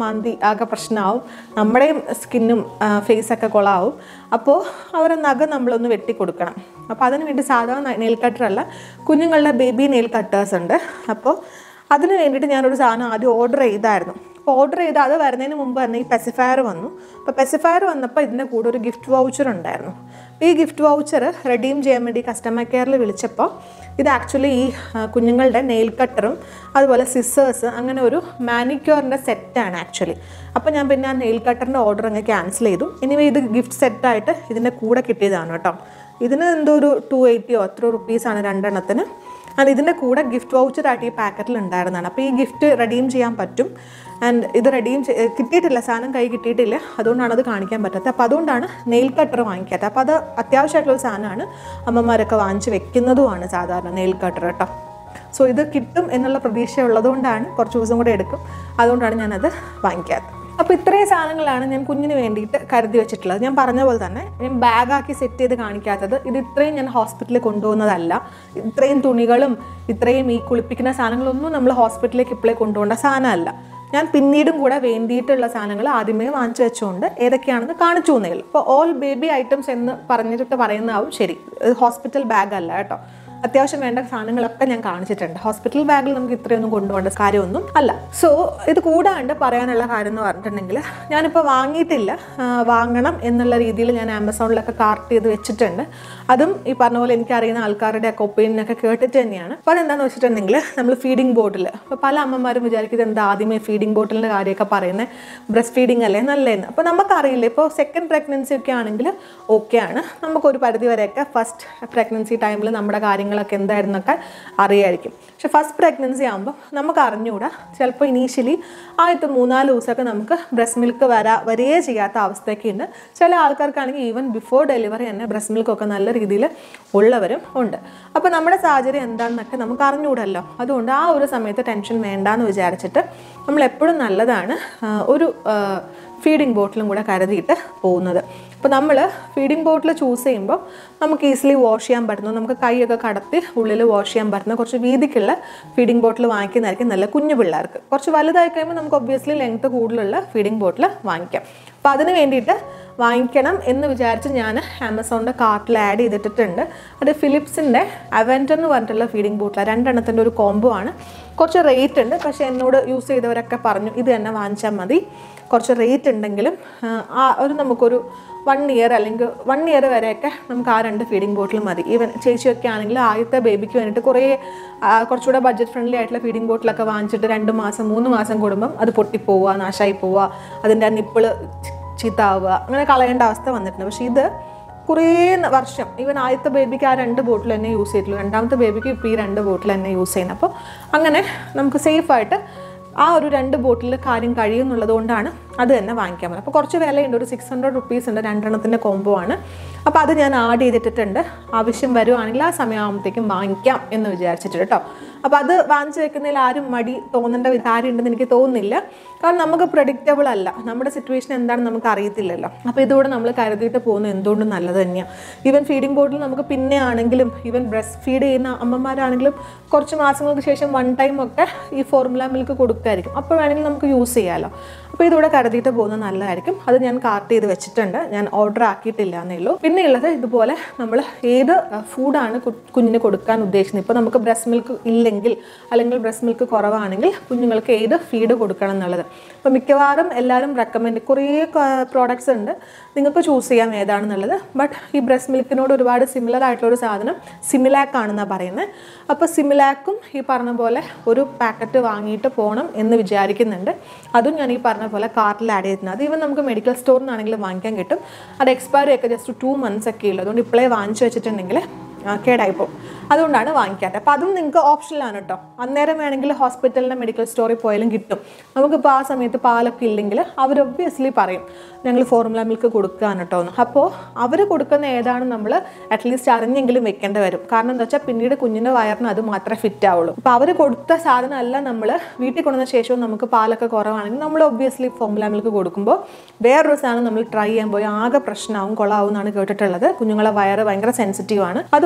ആകെ പ്രശ്നമാവും നമ്മുടെയും സ്കിന്നും ഫേസൊക്കെ കൊളാവും അപ്പോൾ അവരെ നഖം നമ്മളൊന്ന് വെട്ടി കൊടുക്കണം അപ്പോൾ അതിന് വേണ്ടി സാധാരണ നെയിൽ കട്ടറല്ല കുഞ്ഞുങ്ങളുടെ ബേബി നെയിൽ കട്ടേഴ്സ് ഉണ്ട് അപ്പോൾ അതിന് വേണ്ടിയിട്ട് ഞാനൊരു സാധനം ആദ്യം ഓർഡർ ചെയ്തായിരുന്നു അപ്പോൾ ഓർഡർ ചെയ്ത് അത് വരുന്നതിന് മുമ്പ് തന്നെ ഈ പെസിഫയർ വന്നു അപ്പോൾ പെസിഫയർ വന്നപ്പോൾ ഇതിൻ്റെ കൂടെ ഒരു ഗിഫ്റ്റ് വൗച്ചർ ഉണ്ടായിരുന്നു ഈ ഗിഫ്റ്റ് വൗച്ചർ റെഡീം ചെയ്യാൻ വേണ്ടി കസ്റ്റമർ കെയറിൽ വിളിച്ചപ്പോൾ ഇത് ആക്ച്വലി ഈ ആ, കുഞ്ഞുങ്ങളുടെ നെയിൽ കട്ടറും അതുപോലെ സിസേഴ്സ് അങ്ങനെ ഒരു മാനിക്യൂറിൻ്റെ സെറ്റാണ് ആക്ച്വലി അപ്പോൾ ഞാൻ പിന്നെ ആ നെയിൽ കട്ടറിൻ്റെ ഓർഡർ അങ്ങ് ക്യാൻസൽ ചെയ്തു ഇനി ഇത് ഗിഫ്റ്റ് സെറ്റായിട്ട് ഇതിൻ്റെ കൂടെ കിട്ടിയതാണ് കേട്ടോ ഇതിന് എന്തോ ഒരു ടു എയ്റ്റിയോ അത്ര റുപ്പീസാണ് രണ്ടെണ്ണത്തിന് ആൻഡ് ഇതിൻ്റെ കൂടെ ഗിഫ്റ്റ് വൗച്ചറായിട്ട് ഈ പാക്കറ്റിൽ ഉണ്ടായിരുന്നതാണ് അപ്പോൾ ഈ ഗിഫ്റ്റ് റെഡീം ചെയ്യാൻ പറ്റും ആൻഡ് ഇത് റെഡീം കിട്ടിയിട്ടില്ല സാധനം കൈ കിട്ടിയിട്ടില്ല അതുകൊണ്ടാണ് അത് കാണിക്കാൻ പറ്റാത്തത് അപ്പോൾ അതുകൊണ്ടാണ് നെയിൽ കട്ടർ വാങ്ങിക്കാത്തത് അപ്പോൾ അത് അത്യാവശ്യമായിട്ടുള്ള ഒരു സാധനമാണ് അമ്മമാരൊക്കെ വാങ്ങിച്ച് വെക്കുന്നതുമാണ് സാധാരണ നെയിൽ കട്ടർ കേട്ടോ സോ ഇത് കിട്ടും എന്നുള്ള പ്രതീക്ഷ ഉള്ളതുകൊണ്ടാണ് കുറച്ച് ദിവസം കൂടെ എടുക്കും അതുകൊണ്ടാണ് ഞാനത് വാങ്ങിക്കാത്തത് അപ്പോൾ ഇത്രയും സാധനങ്ങളാണ് ഞാൻ കുഞ്ഞിന് വേണ്ടിയിട്ട് കരുതി വെച്ചിട്ടുള്ളത് ഞാൻ പറഞ്ഞ പോലെ തന്നെ ഞാൻ ബാഗാക്കി സെറ്റ് ചെയ്ത് കാണിക്കാത്തത് ഇത് ഇത്രയും ഞാൻ ഹോസ്പിറ്റലിൽ കൊണ്ടുപോകുന്നതല്ല ഇത്രയും തുണികളും ഇത്രയും ഈ കുളിപ്പിക്കുന്ന സാധനങ്ങളൊന്നും നമ്മൾ ഹോസ്പിറ്റലിലേക്ക് ഇപ്പോഴേ കൊണ്ടുപോകേണ്ട സാധനമല്ല ഞാൻ പിന്നീടും കൂടെ വേണ്ടിയിട്ടുള്ള സാധനങ്ങൾ ആദ്യമേ വാങ്ങിച്ചു വെച്ചുകൊണ്ട് ഏതൊക്കെയാണെന്ന് കാണിച്ചു തന്നേ ഉള്ളൂ ഇപ്പോൾ ഓൾ ബേബി ഐറ്റംസ് എന്ന് പറഞ്ഞിട്ട് പറയുന്നതാവും ശരി ഇത് ഹോസ്പിറ്റൽ ബാഗ് അല്ല കേട്ടോ അത്യാവശ്യം വേണ്ട സാധനങ്ങളൊക്കെ ഞാൻ കാണിച്ചിട്ടുണ്ട് ഹോസ്പിറ്റൽ ബാഗിൽ നമുക്ക് ഇത്രയൊന്നും കൊണ്ടുപോകേണ്ട കാര്യമൊന്നും അല്ല സോ ഇത് കൂടാണ്ട് പറയാനുള്ള കാര്യം എന്ന് പറഞ്ഞിട്ടുണ്ടെങ്കിൽ ഞാനിപ്പോൾ വാങ്ങിയിട്ടില്ല ആ, വാങ്ങണം എന്നുള്ള രീതിയിൽ ഞാൻ ആമസോണിലൊക്കെ കാർട്ട് ചെയ്ത് വെച്ചിട്ടുണ്ട് അതും ഈ പറഞ്ഞ പോലെ എനിക്കറിയുന്ന ആൾക്കാരുടെ ഒക്കെ ഒപ്പീനിയനൊക്കെ കേട്ടിട്ട് തന്നെയാണ് അപ്പോൾ അതെന്താണെന്ന് വെച്ചിട്ടുണ്ടെങ്കിൽ നമ്മൾ ഫീഡിംഗ് ബോട്ടിൽ ഇപ്പോൾ പല അമ്മമാരും വിചാരിക്കുന്നത് എന്താ ആദ്യമേ ഫീഡിംഗ് ബോട്ടിലിൻ്റെ കാര്യമൊക്കെ പറയുന്നത് ബ്രസ്റ്റ് ഫീഡിംഗ് അല്ലേ നല്ലതെന്ന് അപ്പോൾ നമുക്കറിയില്ല ഇപ്പോൾ സെക്കൻഡ് പ്രഗ്നൻസി ഒക്കെ ആണെങ്കിൽ ഓക്കെ ആണ് നമുക്കൊരു പരിധി വരെയൊക്കെ ഫസ്റ്റ് പ്രഗ്നൻസി ടൈമിൽ നമ്മുടെ കാര്യങ്ങളൊക്കെ എന്തായിരുന്നൊക്കെ അറിയായിരിക്കും പക്ഷെ ഫസ്റ്റ് പ്രഗ്നൻസി ആകുമ്പോൾ നമുക്ക് അറിഞ്ഞുകൂടാ ചിലപ്പോൾ ഇനീഷ്യലി ആദ്യത്തെ മൂന്നാല് ദിവസമൊക്കെ നമുക്ക് ബ്രസ്റ്റ് മിൽക്ക് വരാ വരികയേ ചെയ്യാത്ത അവസ്ഥയൊക്കെ ഉണ്ട് ചില ആൾക്കാർക്കാണെങ്കിൽ ഈവൻ ബിഫോർ ഡെലിവറി തന്നെ ബ്രസ്റ്റ് മിൽക്കൊക്കെ നല്ല രീതിയിൽ ഉള്ളവരും ഉണ്ട് അപ്പോൾ നമ്മുടെ സാഹചര്യം എന്താണെന്നൊക്കെ നമുക്ക് അറിഞ്ഞുകൂടല്ലോ അതുകൊണ്ട് ആ ഒരു സമയത്ത് ടെൻഷൻ വേണ്ടാന്ന് വിചാരിച്ചിട്ട് നമ്മൾ എപ്പോഴും നല്ലതാണ് ആ, ഒരു ഫീഡിംഗ് ബോട്ടിലും കൂടെ കരുതിയിട്ട് പോകുന്നത് അപ്പോൾ നമ്മൾ ഫീഡിംഗ് ബോട്ടിൽ ചൂസ് ചെയ്യുമ്പോൾ നമുക്ക് ഈസിലി വാഷ് ചെയ്യാൻ പറ്റുന്നു നമുക്ക് കൈയൊക്കെ കടത്തി ഉള്ളിൽ വാഷ് ചെയ്യാൻ പറ്റുന്ന കുറച്ച് വീതിക്കുള്ള ഫീഡിംഗ് ബോട്ടിൽ വാങ്ങിക്കുന്നതായിരിക്കും നല്ല കുഞ്ഞു പിള്ളേർക്ക് കുറച്ച് വലുതായി കഴിയുമ്പോൾ നമുക്ക് ഒബ്വിയസ്ലി ലെങ്ത് കൂടുതലുള്ള ഫീഡിംഗ് ബോട്ടിൽ വാങ്ങിക്കാം അപ്പോൾ അതിന് വേണ്ടിയിട്ട് വാങ്ങിക്കണം എന്ന് വിചാരിച്ച് ഞാൻ ആമസോണിൻ്റെ കാർട്ടിൽ ആഡ് ചെയ്തിട്ടുണ്ട് അത് ഫിലിപ്സിൻ്റെ അവൻറ്റ് എന്ന് പറഞ്ഞിട്ടുള്ള ഫീഡിംഗ് ബോട്ടിലാണ് രണ്ടെണ്ണത്തിൻ്റെ ഒരു കോംബോ ആണ് കുറച്ച് റേറ്റ് ഉണ്ട് പക്ഷേ എന്നോട് യൂസ് ചെയ്തവരൊക്കെ പറഞ്ഞു ഇത് തന്നെ വാങ്ങിച്ചാൽ മതി കുറച്ച് റേറ്റ് ഉണ്ടെങ്കിലും ആ, ആ ഒരു നമുക്കൊരു വൺ ഇയർ അല്ലെങ്കിൽ വൺ ഇയർ വരെയൊക്കെ നമുക്ക് ആ രണ്ട് ഫീഡിംഗ് ബോട്ടിൽ മതി ഈവൻ ചേച്ചിയൊക്കെ ആണെങ്കിൽ ആദ്യത്തെ ബേബിക്ക് വേണ്ടിയിട്ട് കുറേ ആ, കുറച്ചുകൂടെ ബഡ്ജറ്റ് ഫ്രണ്ട്ലി ആയിട്ടുള്ള ഫീഡിംഗ് ബോട്ടിലൊക്കെ വാങ്ങിച്ചിട്ട് രണ്ട് മാസം മൂന്ന് മാസം കൂടുമ്പം അത് പൊട്ടിപ്പോവുക നാശമായി പോവുക അതിൻ്റെ നിപ്പിള് ചീത്താവുക അങ്ങനെ കളയേണ്ട അവസ്ഥ വന്നിട്ടുണ്ട് പക്ഷേ ഇത് കുറേ ന- വർഷം ഈവൻ ആദ്യത്തെ ബേബിക്ക് ആ രണ്ട് ബോട്ടിൽ തന്നെ യൂസ് ചെയ്തിട്ടുള്ളൂ രണ്ടാമത്തെ ബേബിക്ക് ഇപ്പോൾ ഈ രണ്ട് ബോട്ടിൽ തന്നെ യൂസ് ചെയ്യുന്നത് അപ്പോൾ അങ്ങനെ നമുക്ക് സേഫായിട്ട് ആ ഒരു രണ്ട് ബോട്ടിൽ കാര്യം കഴിയുന്നുള്ളത് കൊണ്ടാണ് അത് തന്നെ വാങ്ങിക്കാൻ പറ്റും അപ്പോൾ കുറച്ച് വിലയുണ്ട് ഒരു സിക്സ് ഹൺഡ്രഡ് റുപ്പീസ് ഉണ്ട് രണ്ടെണ്ണത്തിൻ്റെ കോംബോ ആണ് അപ്പോൾ അത് ഞാൻ ആഡ് ചെയ്തിട്ടുണ്ട് ആവശ്യം വരുവാണെങ്കിൽ ആ സമയമാകുമ്പോഴത്തേക്കും വാങ്ങിക്കാം എന്ന് വിചാരിച്ചിട്ട് കേട്ടോ അപ്പോൾ അത് വാങ്ങിച്ചു വെക്കുന്നതിൽ ആരും മടി തോന്നേണ്ട ഒരു കാര്യമുണ്ടെന്ന് എനിക്ക് തോന്നുന്നില്ല കാരണം നമുക്ക് പ്രഡിക്റ്റബിൾ അല്ല നമ്മുടെ സിറ്റുവേഷൻ എന്താണെന്ന് നമുക്ക് അറിയത്തില്ലല്ലോ അപ്പോൾ ഇതുകൂടെ നമ്മൾ കരുതിയിട്ട് പോകുന്നത് എന്തുകൊണ്ടും നല്ലത് തന്നെയാണ് ഈവൻ ഫീഡിംഗ് ബോട്ടിൽ നമുക്ക് പിന്നെ ആണെങ്കിലും ഈവൻ ബ്രസ്റ്റ് ഫീഡ് ചെയ്യുന്ന അമ്മമാരാണെങ്കിലും കുറച്ച് മാസങ്ങൾക്ക് ശേഷം വൺ ടൈം ഒക്കെ ഈ ഫോർമുല മിൽക്ക് കൊടുക്കുമായിരിക്കും അപ്പോൾ വേണമെങ്കിൽ നമുക്ക് യൂസ് ചെയ്യാമല്ലോ അപ്പോൾ ഇതുകൂടെ കരുതിയിട്ട് പോകുന്നത് നല്ലതായിരിക്കും അത് ഞാൻ കാർട്ട് ചെയ്ത് വെച്ചിട്ടുണ്ട് ഞാൻ ഓർഡർ ആക്കിയിട്ടില്ല എന്നേ ഉള്ളൂ പിന്നെ ഉള്ളത് ഇതുപോലെ നമ്മൾ ഏത് ഫുഡാണ് കുഞ്ഞിന് കൊടുക്കാൻ ഉദ്ദേശിക്കുന്നത് ഇപ്പോൾ നമുക്ക് ബ്രസ്റ്റ് മിൽക്ക് ഇല്ലെങ്കിൽ അല്ലെങ്കിൽ ബ്രസ്റ്റ് മിൽക്ക് കുറവാണെങ്കിൽ കുഞ്ഞുങ്ങൾക്ക് ഏത് ഫീഡ് കൊടുക്കണം എന്നുള്ളത് അപ്പോൾ മിക്കവാറും എല്ലാവരും റെക്കമെൻഡ് കുറേ പ്രോഡക്ട്സ് ഉണ്ട് നിങ്ങൾക്ക് ചൂസ് ചെയ്യാം ഏതാണെന്നുള്ളത് ബട്ട് ഈ ബ്രസ്റ്റ് മിൽക്കിനോട് ഒരുപാട് സിമിലർ ആയിട്ടുള്ള ഒരു സാധനം സിമിലാക്ക് ആണെന്നാണ് പറയുന്നത് അപ്പോൾ സിമിലാക്കും ഈ പറഞ്ഞ പോലെ ഒരു പാക്കറ്റ് വാങ്ങിയിട്ട് പോകണം എന്ന് വിചാരിക്കുന്നുണ്ട് അതും ഞാൻ ഈ പറഞ്ഞ പോലെ കാർട്ടിൽ ആഡ് ചെയ്തിട്ടുണ്ട് അത് ഈവൻ നമുക്ക് മെഡിക്കൽ സ്റ്റോറിൽ നിന്നാണെങ്കിലും വാങ്ങിക്കാൻ കിട്ടും അത് എക്സ്പയറി ഒക്കെ ജസ്റ്റ് ടു മന്ത്സ് ഒക്കെ ഉള്ളൂ അതുകൊണ്ട് ഇപ്പോഴേ വാങ്ങിച്ചു വെച്ചിട്ടുണ്ടെങ്കിൽ ആ, കേടായി പോകും അതുകൊണ്ടാണ് വാങ്ങിക്കാത്തത് അപ്പോൾ അതും നിങ്ങൾക്ക് ഓപ്ഷനിലാണ് കേട്ടോ അന്നേരം വേണമെങ്കിൽ ഹോസ്പിറ്റലിൻ്റെ മെഡിക്കൽ സ്റ്റോറിൽ പോയാലും കിട്ടും നമുക്കിപ്പോൾ ആ സമയത്ത് പാലൊക്കെ ഇല്ലെങ്കിൽ അവർ ഒബ്വിയസ്ലി പറയും ഞങ്ങൾ ഫോർമുല മിൽക്ക് കൊടുക്കുകയാണ് കേട്ടോ എന്ന് അപ്പോൾ അവർ കൊടുക്കുന്ന ഏതാണ് നമ്മൾ അറ്റ്ലീസ്റ്റ് അറിഞ്ഞെങ്കിലും വെക്കേണ്ടി വരും കാരണം എന്താ വെച്ചാൽ പിന്നീട് കുഞ്ഞിൻ്റെ വയറിന് അത് മാത്രമേ ഫിറ്റ് ആവുള്ളൂ അപ്പോൾ അവർ കൊടുത്ത സാധനം അല്ല നമ്മൾ വീട്ടിൽ കൊണ്ടുവന്ന ശേഷവും നമുക്ക് പാലൊക്കെ കുറവാണെങ്കിൽ നമ്മൾ ഒബ്വിയസ്ലി ഫോർമുല മിൽക്ക് കൊടുക്കുമ്പോൾ വേറൊരു സാധനം നമ്മൾ ട്രൈ ചെയ്യാൻ പോയി ആകെ പ്രശ്നമാവും കൊളാവും എന്നാണ് കേട്ടിട്ടുള്ളത് കുഞ്ഞുങ്ങളെ വയറ് ഭയങ്കര സെൻസിറ്റീവ് ആണ് അതുകൊണ്ട്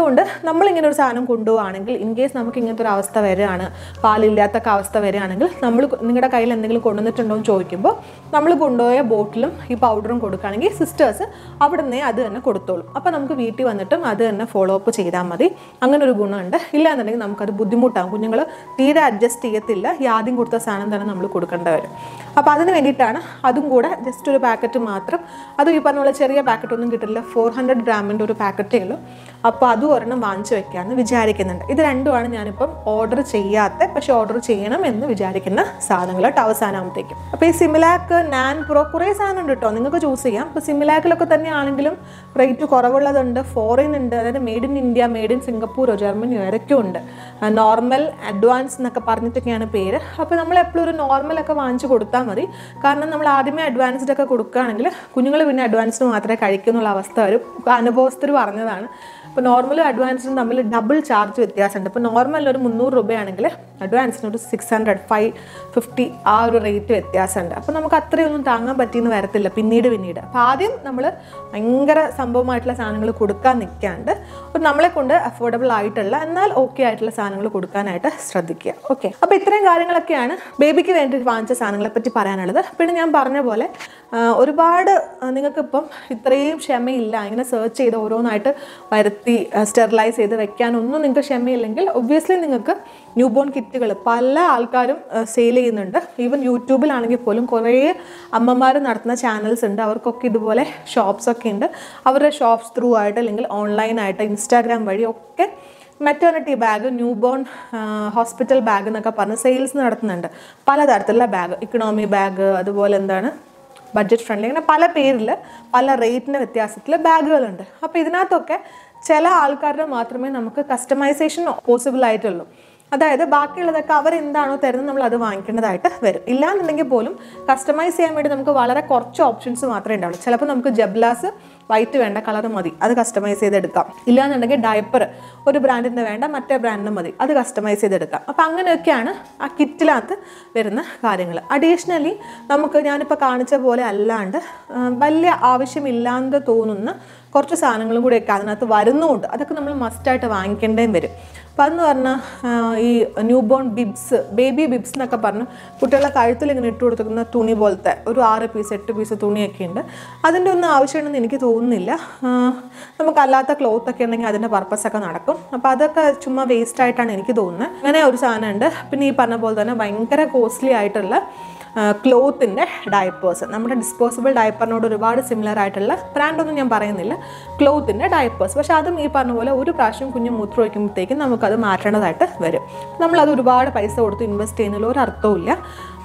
അതുകൊണ്ട് നമ്മളിങ്ങനെ ഒരു സാധനം കൊണ്ടുപോവുകയാണെങ്കിൽ ഇൻ കേസ് നമുക്ക് ഇങ്ങനത്തെ ഒരു അവസ്ഥ വരികയാണ് പാലില്ലാത്തൊക്കെ അവസ്ഥ വരികയാണെങ്കിൽ നമ്മൾ നിങ്ങളുടെ കയ്യിൽ എന്തെങ്കിലും കൊണ്ടുവന്നിട്ടുണ്ടോ എന്ന് ചോദിക്കുമ്പോൾ നമ്മൾ കൊണ്ടുപോയ ബോട്ടിലും ഈ പൗഡറും കൊടുക്കുകയാണെങ്കിൽ സിസ്റ്റേഴ്സ് അവിടെ നിന്നേ അത് തന്നെ കൊടുത്തോളും അപ്പോൾ നമുക്ക് വീട്ടിൽ വന്നിട്ടും അത് തന്നെ ഫോളോ അപ്പ് ചെയ്താൽ മതി അങ്ങനെ ഒരു ഗുണമുണ്ട് ഇല്ലാന്നുണ്ടെങ്കിൽ നമുക്കത് ബുദ്ധിമുട്ടാകും കുഞ്ഞുങ്ങൾ തീരെ അഡ്ജസ്റ്റ് ചെയ്യത്തില്ല ഈ ആദ്യം കൊടുത്ത സാധനം തന്നെ നമ്മൾ കൊടുക്കേണ്ടി വരും അപ്പോൾ അതിന് വേണ്ടിയിട്ടാണ് അതും കൂടെ ജസ്റ്റ് ഒരു പാക്കറ്റ് മാത്രം അതും ഈ പറഞ്ഞ പോലെ ചെറിയ പാക്കറ്റ് ഒന്നും കിട്ടില്ല ഫോർ ഹൺഡ്രഡ് ഗ്രാമിൻ്റെ ഒരു പാക്കറ്റേ ഉള്ളൂ അപ്പോൾ അതും ഒരെണ്ണം വാങ്ങിച്ചു വെക്കാമെന്ന് വിചാരിക്കുന്നുണ്ട് ഇത് രണ്ടുമാണ് ഞാനിപ്പം ഓർഡർ ചെയ്യാത്ത പക്ഷെ ഓർഡർ ചെയ്യണം എന്ന് വിചാരിക്കുന്ന സാധനങ്ങൾ കേട്ടോ അവസാനമാകുമ്പോഴത്തേക്കും അപ്പോൾ ഈ സിമിലാക്ക് നാൻ പ്രോ കുറേ സാധനം ഉണ്ട് കേട്ടോ നിങ്ങൾക്ക് ചൂസ് ചെയ്യാം ഇപ്പോൾ സിമിലാക്കിലൊക്കെ തന്നെയാണെങ്കിലും റേറ്റ് കുറവുള്ളതുണ്ട് ഫോറിൻ ഉണ്ട് അതായത് made in India made in സിംഗപ്പൂരോ ജർമ്മനിയോ ഇതൊക്കെ ഉണ്ട് നോർമൽ അഡ്വാൻസ് എന്നൊക്കെ പറഞ്ഞിട്ടൊക്കെയാണ് പേര് അപ്പോൾ നമ്മൾ എപ്പോഴും ഒരു നോർമലൊക്കെ വാങ്ങിച്ച് കൊടുത്താൽ മതി കാരണം നമ്മൾ ആദ്യമേ അഡ്വാൻസ്ഡ് ഒക്കെ കൊടുക്കുകയാണെങ്കിൽ കുഞ്ഞുങ്ങൾ പിന്നെ അഡ്വാൻസ്ഡ് മാത്രമേ കഴിക്കുന്നുള്ള അവസ്ഥ വരും അനുഭവസ്ഥർ പറഞ്ഞതാണ് ഇപ്പോൾ നോർമലും അഡ്വാൻസും തമ്മിൽ ഡബിൾ ചാർജ് വ്യത്യാസമുണ്ട് ഇപ്പോൾ നോർമൽ ഒരു മുന്നൂറ് രൂപയാണെങ്കിൽ അഡ്വാൻസിന് ഒരു സിക്സ് ഹൺഡ്രഡ് ഫൈവ് ഫിഫ്റ്റി ആ ഒരു റേറ്റ് വ്യത്യാസമുണ്ട് അപ്പോൾ നമുക്ക് അത്രയൊന്നും താങ്ങാൻ പറ്റിയെന്ന് വരത്തില്ല പിന്നീട് പിന്നീട് അപ്പോൾ ആദ്യം നമ്മൾ ഭയങ്കര സംഭവമായിട്ടുള്ള സാധനങ്ങൾ കൊടുക്കാൻ നിൽക്കാണ്ട് ഒരു നമ്മളെ കൊണ്ട് അഫോർഡബിൾ ആയിട്ടുള്ള എന്നാൽ ഓക്കെ ആയിട്ടുള്ള സാധനങ്ങൾ കൊടുക്കാനായിട്ട് ശ്രദ്ധിക്കുക ഓക്കെ അപ്പോൾ ഇത്രയും കാര്യങ്ങളൊക്കെയാണ് ബേബിക്ക് വേണ്ടി വാങ്ങിച്ച സാധനങ്ങളെ പറ്റി പറയാനുള്ളത് പിന്നെ ഞാൻ പറഞ്ഞ പോലെ ആ, ഒരുപാട് നിങ്ങൾക്കിപ്പം ഇത്രയും ക്ഷമയില്ല ഇങ്ങനെ സെർച്ച് ചെയ്ത് ഓരോന്നായിട്ട് വരുത്തി സ്റ്റെറിലൈസ് ചെയ്ത് വെക്കാനൊന്നും നിങ്ങൾക്ക് ക്ഷമയില്ലെങ്കിൽ ഒബ്വിയസ്ലി നിങ്ങൾക്ക് ന്യൂ ബോൺ കിറ്റുകൾ പല ആൾക്കാരും സെയിൽ ചെയ്യുന്നുണ്ട് ഈവൻ യൂട്യൂബിലാണെങ്കിൽ പോലും കുറേ അമ്മമാർ നടത്തുന്ന ചാനൽസ് ഉണ്ട് അവർക്കൊക്കെ ഇതുപോലെ ഷോപ്സ് ഒക്കെ ഉണ്ട് അവരുടെ ഷോപ്സ് ത്രൂ ആയിട്ട് അല്ലെങ്കിൽ ഓൺലൈനായിട്ട് ഇൻസ്റ്റാഗ്രാം വഴി ഒക്കെ maternity bag newborn hospital bag എന്നൊക്കെ പറഞ്ഞ് സെയിൽസ് നടത്തുന്നുണ്ട് പലതരത്തിലുള്ള ബാഗ് ഇക്കണോമി ബാഗ് അതുപോലെ എന്താണ് ബഡ്ജറ്റ് ഫ്രണ്ട്ലി അങ്ങനെ പല പേരിൽ പല റേറ്റിൻ്റെ വ്യത്യാസത്തിൽ ബാഗുകളുണ്ട് അപ്പോൾ ഇതിനകത്തൊക്കെ ചില ആൾക്കാരുടെ മാത്രമേ നമുക്ക് കസ്റ്റമൈസേഷൻ പോസിബിൾ ആയിട്ടുള്ളൂ അതായത് ബാക്കിയുള്ളതൊക്കെ അവർ എന്താണോ തരുന്നത് നമ്മൾ അത് വാങ്ങിക്കേണ്ടതായിട്ട് വരും ഇല്ലാന്നുണ്ടെങ്കിൽ പോലും കസ്റ്റമൈസ് ചെയ്യാൻ വേണ്ടി നമുക്ക് വളരെ കുറച്ച് ഓപ്ഷൻസ് മാത്രമേ ഉണ്ടാവുള്ളൂ ചിലപ്പോൾ നമുക്ക് ജബ്ലാസ് വൈറ്റ് വേണ്ട കളർ മതി അത് കസ്റ്റമൈസ് ചെയ്തെടുക്കാം ഇല്ലാന്നുണ്ടെങ്കിൽ ഡയപ്പർ ഒരു ബ്രാൻഡിൻ്റെ വേണ്ട മറ്റേ ബ്രാൻഡിന് മതി അത് കസ്റ്റമൈസ് ചെയ്തെടുക്കാം അപ്പോൾ അങ്ങനെയൊക്കെയാണ് ആ കിറ്റിനകത്ത് വരുന്ന കാര്യങ്ങൾ അഡീഷണലി നമുക്ക് ഞാനിപ്പോൾ കാണിച്ച പോലെ അല്ലാണ്ട് ആ, വലിയ ആവശ്യമില്ലാന്ന് തോന്നുന്ന കുറച്ച് സാധനങ്ങളും കൂടെയൊക്കെ അതിനകത്ത് വരുന്നുമുണ്ട് അതൊക്കെ നമ്മൾ മസ്റ്റായിട്ട് വാങ്ങിക്കേണ്ടേയും വരും അപ്പം അതെന്ന് പറഞ്ഞാൽ ഈ newborn bibs baby bibs എന്നൊക്കെ പറഞ്ഞ് കുട്ടികളെ കഴുത്തിൽ ഇങ്ങനെ ഇട്ട് കൊടുത്തിരിക്കുന്ന തുണി പോലത്തെ ഒരു ആറ് പീസ് എട്ട് പീസ് തുണിയൊക്കെ ഉണ്ട് അതിൻ്റെ ഒന്നും ആവശ്യമുണ്ടെന്ന് എനിക്ക് തോന്നുന്നില്ല ആ, നമുക്കല്ലാത്ത ക്ലോത്ത് ഒക്കെ ഉണ്ടെങ്കിൽ അതിൻ്റെ പർപ്പസ് ഒക്കെ നടക്കും അപ്പോൾ അതൊക്കെ ചുമ്മാ വേസ്റ്റ് ആയിട്ടാണ് എനിക്ക് തോന്നുന്നത് അങ്ങനെ ഒരു സാധനമുണ്ട് പിന്നെ ഈ പറഞ്ഞ പോലെ തന്നെ ഭയങ്കര കോസ്റ്റ്ലി ആയിട്ടുള്ള ക്ലോത്തിൻ്റെ ഡയപ്പേഴ്സ് നമ്മുടെ ഡിസ്പോസിബിൾ ഡയപ്പറിനോട് ഒരുപാട് സിമിലർ ആയിട്ടുള്ള ബ്രാൻഡൊന്നും ഞാൻ പറയുന്നില്ല ക്ലോത്തിൻ്റെ ഡയപ്പേഴ്സ് പക്ഷെ അതും ഈ പറഞ്ഞ പോലെ ഒരു പ്രാവശ്യം കുഞ്ഞ് മൂത്രം ഒഴിക്കുമ്പോഴത്തേക്കും നമുക്കത് മാറ്റേണ്ടതായിട്ട് വരും നമ്മളത് ഒരുപാട് പൈസ കൊടുത്ത് ഇൻവെസ്റ്റ് ചെയ്യുന്നതിൽ ഒരു അർത്ഥവും ഇല്ല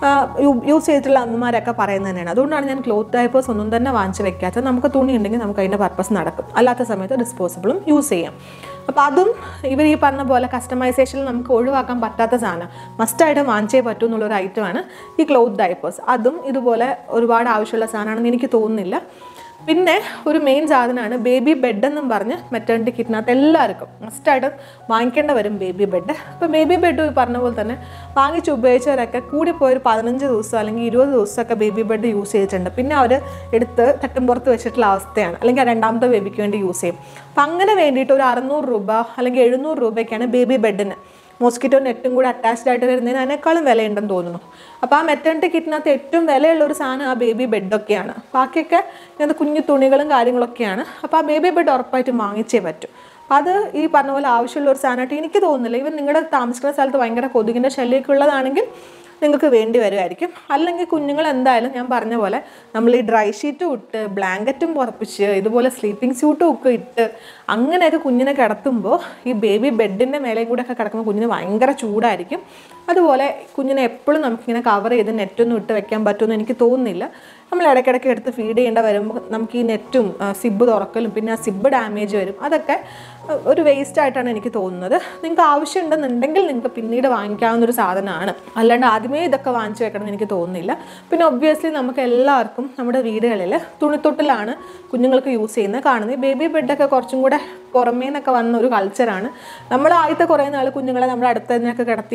യൂസ് ചെയ്തിട്ടുള്ള അമ്മമാരൊക്കെ പറയുന്നത് തന്നെയാണ് അതുകൊണ്ടാണ് ഞാൻ ക്ലോത്ത് ഡയപ്പേഴ്സ് ഒന്നും തന്നെ വാങ്ങിച്ച് വെക്കാത്തത് നമുക്ക് തുണി ഉണ്ടെങ്കിൽ നമുക്ക് അതിൻ്റെ പർപ്പസ് നടക്കും അല്ലാത്ത സമയത്ത് ഡിസ്പോസിബിളും യൂസ് ചെയ്യാം അപ്പോൾ അതും ഇവർ ഈ പറഞ്ഞ പോലെ കസ്റ്റമൈസേഷനിൽ നമുക്ക് ഒഴിവാക്കാൻ പറ്റാത്ത സാധനം മസ്റ്റായിട്ട് വാങ്ങിച്ചേ പറ്റൂ എന്നുള്ളൊരു ഐറ്റമാണ് ഈ ക്ലോത്ത് ഡയപ്പേഴ്സ് അതും ഇതുപോലെ ഒരുപാട് ആവശ്യമുള്ള സാധനമാണെന്ന് എനിക്ക് തോന്നുന്നില്ല പിന്നെ ഒരു മെയിൻ സാധനമാണ് ബേബി ബെഡ് എന്നും പറഞ്ഞ് മെറ്റേണിറ്റി കിറ്റിനകത്ത് എല്ലാവർക്കും മസ്റ്റായിട്ട് വാങ്ങിക്കേണ്ട വരും ബേബി ബെഡ് അപ്പോൾ ബേബി ബെഡ് ഈ പറഞ്ഞ പോലെ തന്നെ വാങ്ങിച്ച് ഉപയോഗിച്ചവരൊക്കെ കൂടിപ്പോയി ഒരു പതിനഞ്ച് ദിവസം അല്ലെങ്കിൽ ഇരുപത് ദിവസമൊക്കെ ബേബി ബെഡ് യൂസ് ചെയ്തിട്ടുണ്ട് പിന്നെ അവർ എടുത്ത് തട്ടുംപുറത്ത് വെച്ചിട്ടുള്ള അവസ്ഥയാണ് അല്ലെങ്കിൽ ആ രണ്ടാമത്തെ ബേബിക്ക് വേണ്ടി യൂസ് ചെയ്യും അപ്പം അങ്ങനെ വേണ്ടിയിട്ട് ഒരു അറുന്നൂറ് രൂപ അല്ലെങ്കിൽ എഴുന്നൂറ് രൂപയ്ക്കാണ് ബേബി ബെഡിന് മോസ്കിറ്റോ നെറ്റും കൂടെ അറ്റാച്ച്ഡ് ആയിട്ട് വരുന്നതിന് അതിനേക്കാളും വിലയുണ്ടെന്ന് തോന്നുന്നു അപ്പോൾ ആ മെറ്റേണിറ്റി കിറ്റിനകത്ത് ഏറ്റവും വിലയുള്ള ഒരു സാധനം ആ ബേബി ബെഡൊക്കെയാണ് ബാക്കിയൊക്കെ ഇങ്ങനത്തെ കുഞ്ഞു തുണികളും കാര്യങ്ങളൊക്കെയാണ് അപ്പോൾ ആ ബേബി ബെഡ് ഉറപ്പായിട്ടും വാങ്ങിച്ചേ പറ്റും അപ്പോൾ അത് ഈ പറഞ്ഞ പോലെ ആവശ്യമുള്ള ഒരു സാധനമായിട്ട് എനിക്ക് തോന്നുന്നില്ല ഇവൻ നിങ്ങളുടെ താമസിക്കുന്ന സ്ഥലത്ത് ഭയങ്കര കൊതുകിൻ്റെ ശല്യമൊക്കെ ഉള്ളതാണെങ്കിൽ നിങ്ങൾക്ക് വേണ്ടി വരുമായിരിക്കും അല്ലെങ്കിൽ കുഞ്ഞുങ്ങൾ എന്തായാലും ഞാൻ പറഞ്ഞ പോലെ നമ്മൾ ഈ ഡ്രൈ ഷീറ്റും ഇട്ട് ബ്ലാങ്കറ്റും പുറപ്പിച്ച് ഇതുപോലെ സ്ലീപ്പിംഗ് സ്യൂട്ടും ഒക്കെ ഇട്ട് അങ്ങനെയൊക്കെ കുഞ്ഞിനെ കിടത്തുമ്പോൾ ഈ ബേബി ബെഡിൻ്റെ മേലെയും കൂടെ ഒക്കെ കിടക്കുമ്പോൾ കുഞ്ഞിന് ഭയങ്കര ചൂടായിരിക്കും അതുപോലെ കുഞ്ഞിനെ എപ്പോഴും നമുക്കിങ്ങനെ കവർ ചെയ്ത് നെറ്റൊന്നും ഇട്ട് വെക്കാൻ പറ്റുമെന്ന് എനിക്ക് തോന്നുന്നില്ല നമ്മൾ ഇടയ്ക്കിടയ്ക്ക് എടുത്ത് ഫീഡ് ചെയ്യേണ്ട വരുമ്പോൾ നമുക്ക് ഈ നെറ്റും സിബ് തുറക്കലും പിന്നെ ആ സിബ് ഡാമേജ് വരും അതൊക്കെ ആ, ഒരു വേസ്റ്റ് ആയിട്ടാണ് എനിക്ക് തോന്നുന്നത് നിങ്ങൾക്ക് ആവശ്യമുണ്ടെന്നുണ്ടെങ്കിൽ നിങ്ങൾക്ക് പിന്നീട് വാങ്ങിക്കാവുന്ന ഒരു സാധനമാണ് അല്ലാണ്ട് ആദ്യമേ ഇതൊക്കെ വാങ്ങിച്ചു വെക്കണം എന്ന് എനിക്ക് തോന്നുന്നില്ല പിന്നെ ഒബ്വിയസ്ലി നമുക്ക് എല്ലാവർക്കും നമ്മുടെ വീടുകളിൽ തുണിത്തൊട്ടിലാണ് കുഞ്ഞുങ്ങൾക്ക് യൂസ് ചെയ്യുന്നത് കാണുന്നത് ബേബി ബെഡൊക്കെ കുറച്ചും കൂടെ പുറമേ നിന്നൊക്കെ വന്ന ഒരു കൾച്ചറാണ് നമ്മൾ ആദ്യത്തെ കുറേ നാൾ കുഞ്ഞുങ്ങളെ നമ്മുടെ അടുത്ത് തന്നെയൊക്കെ കിടത്തിയിട്ട്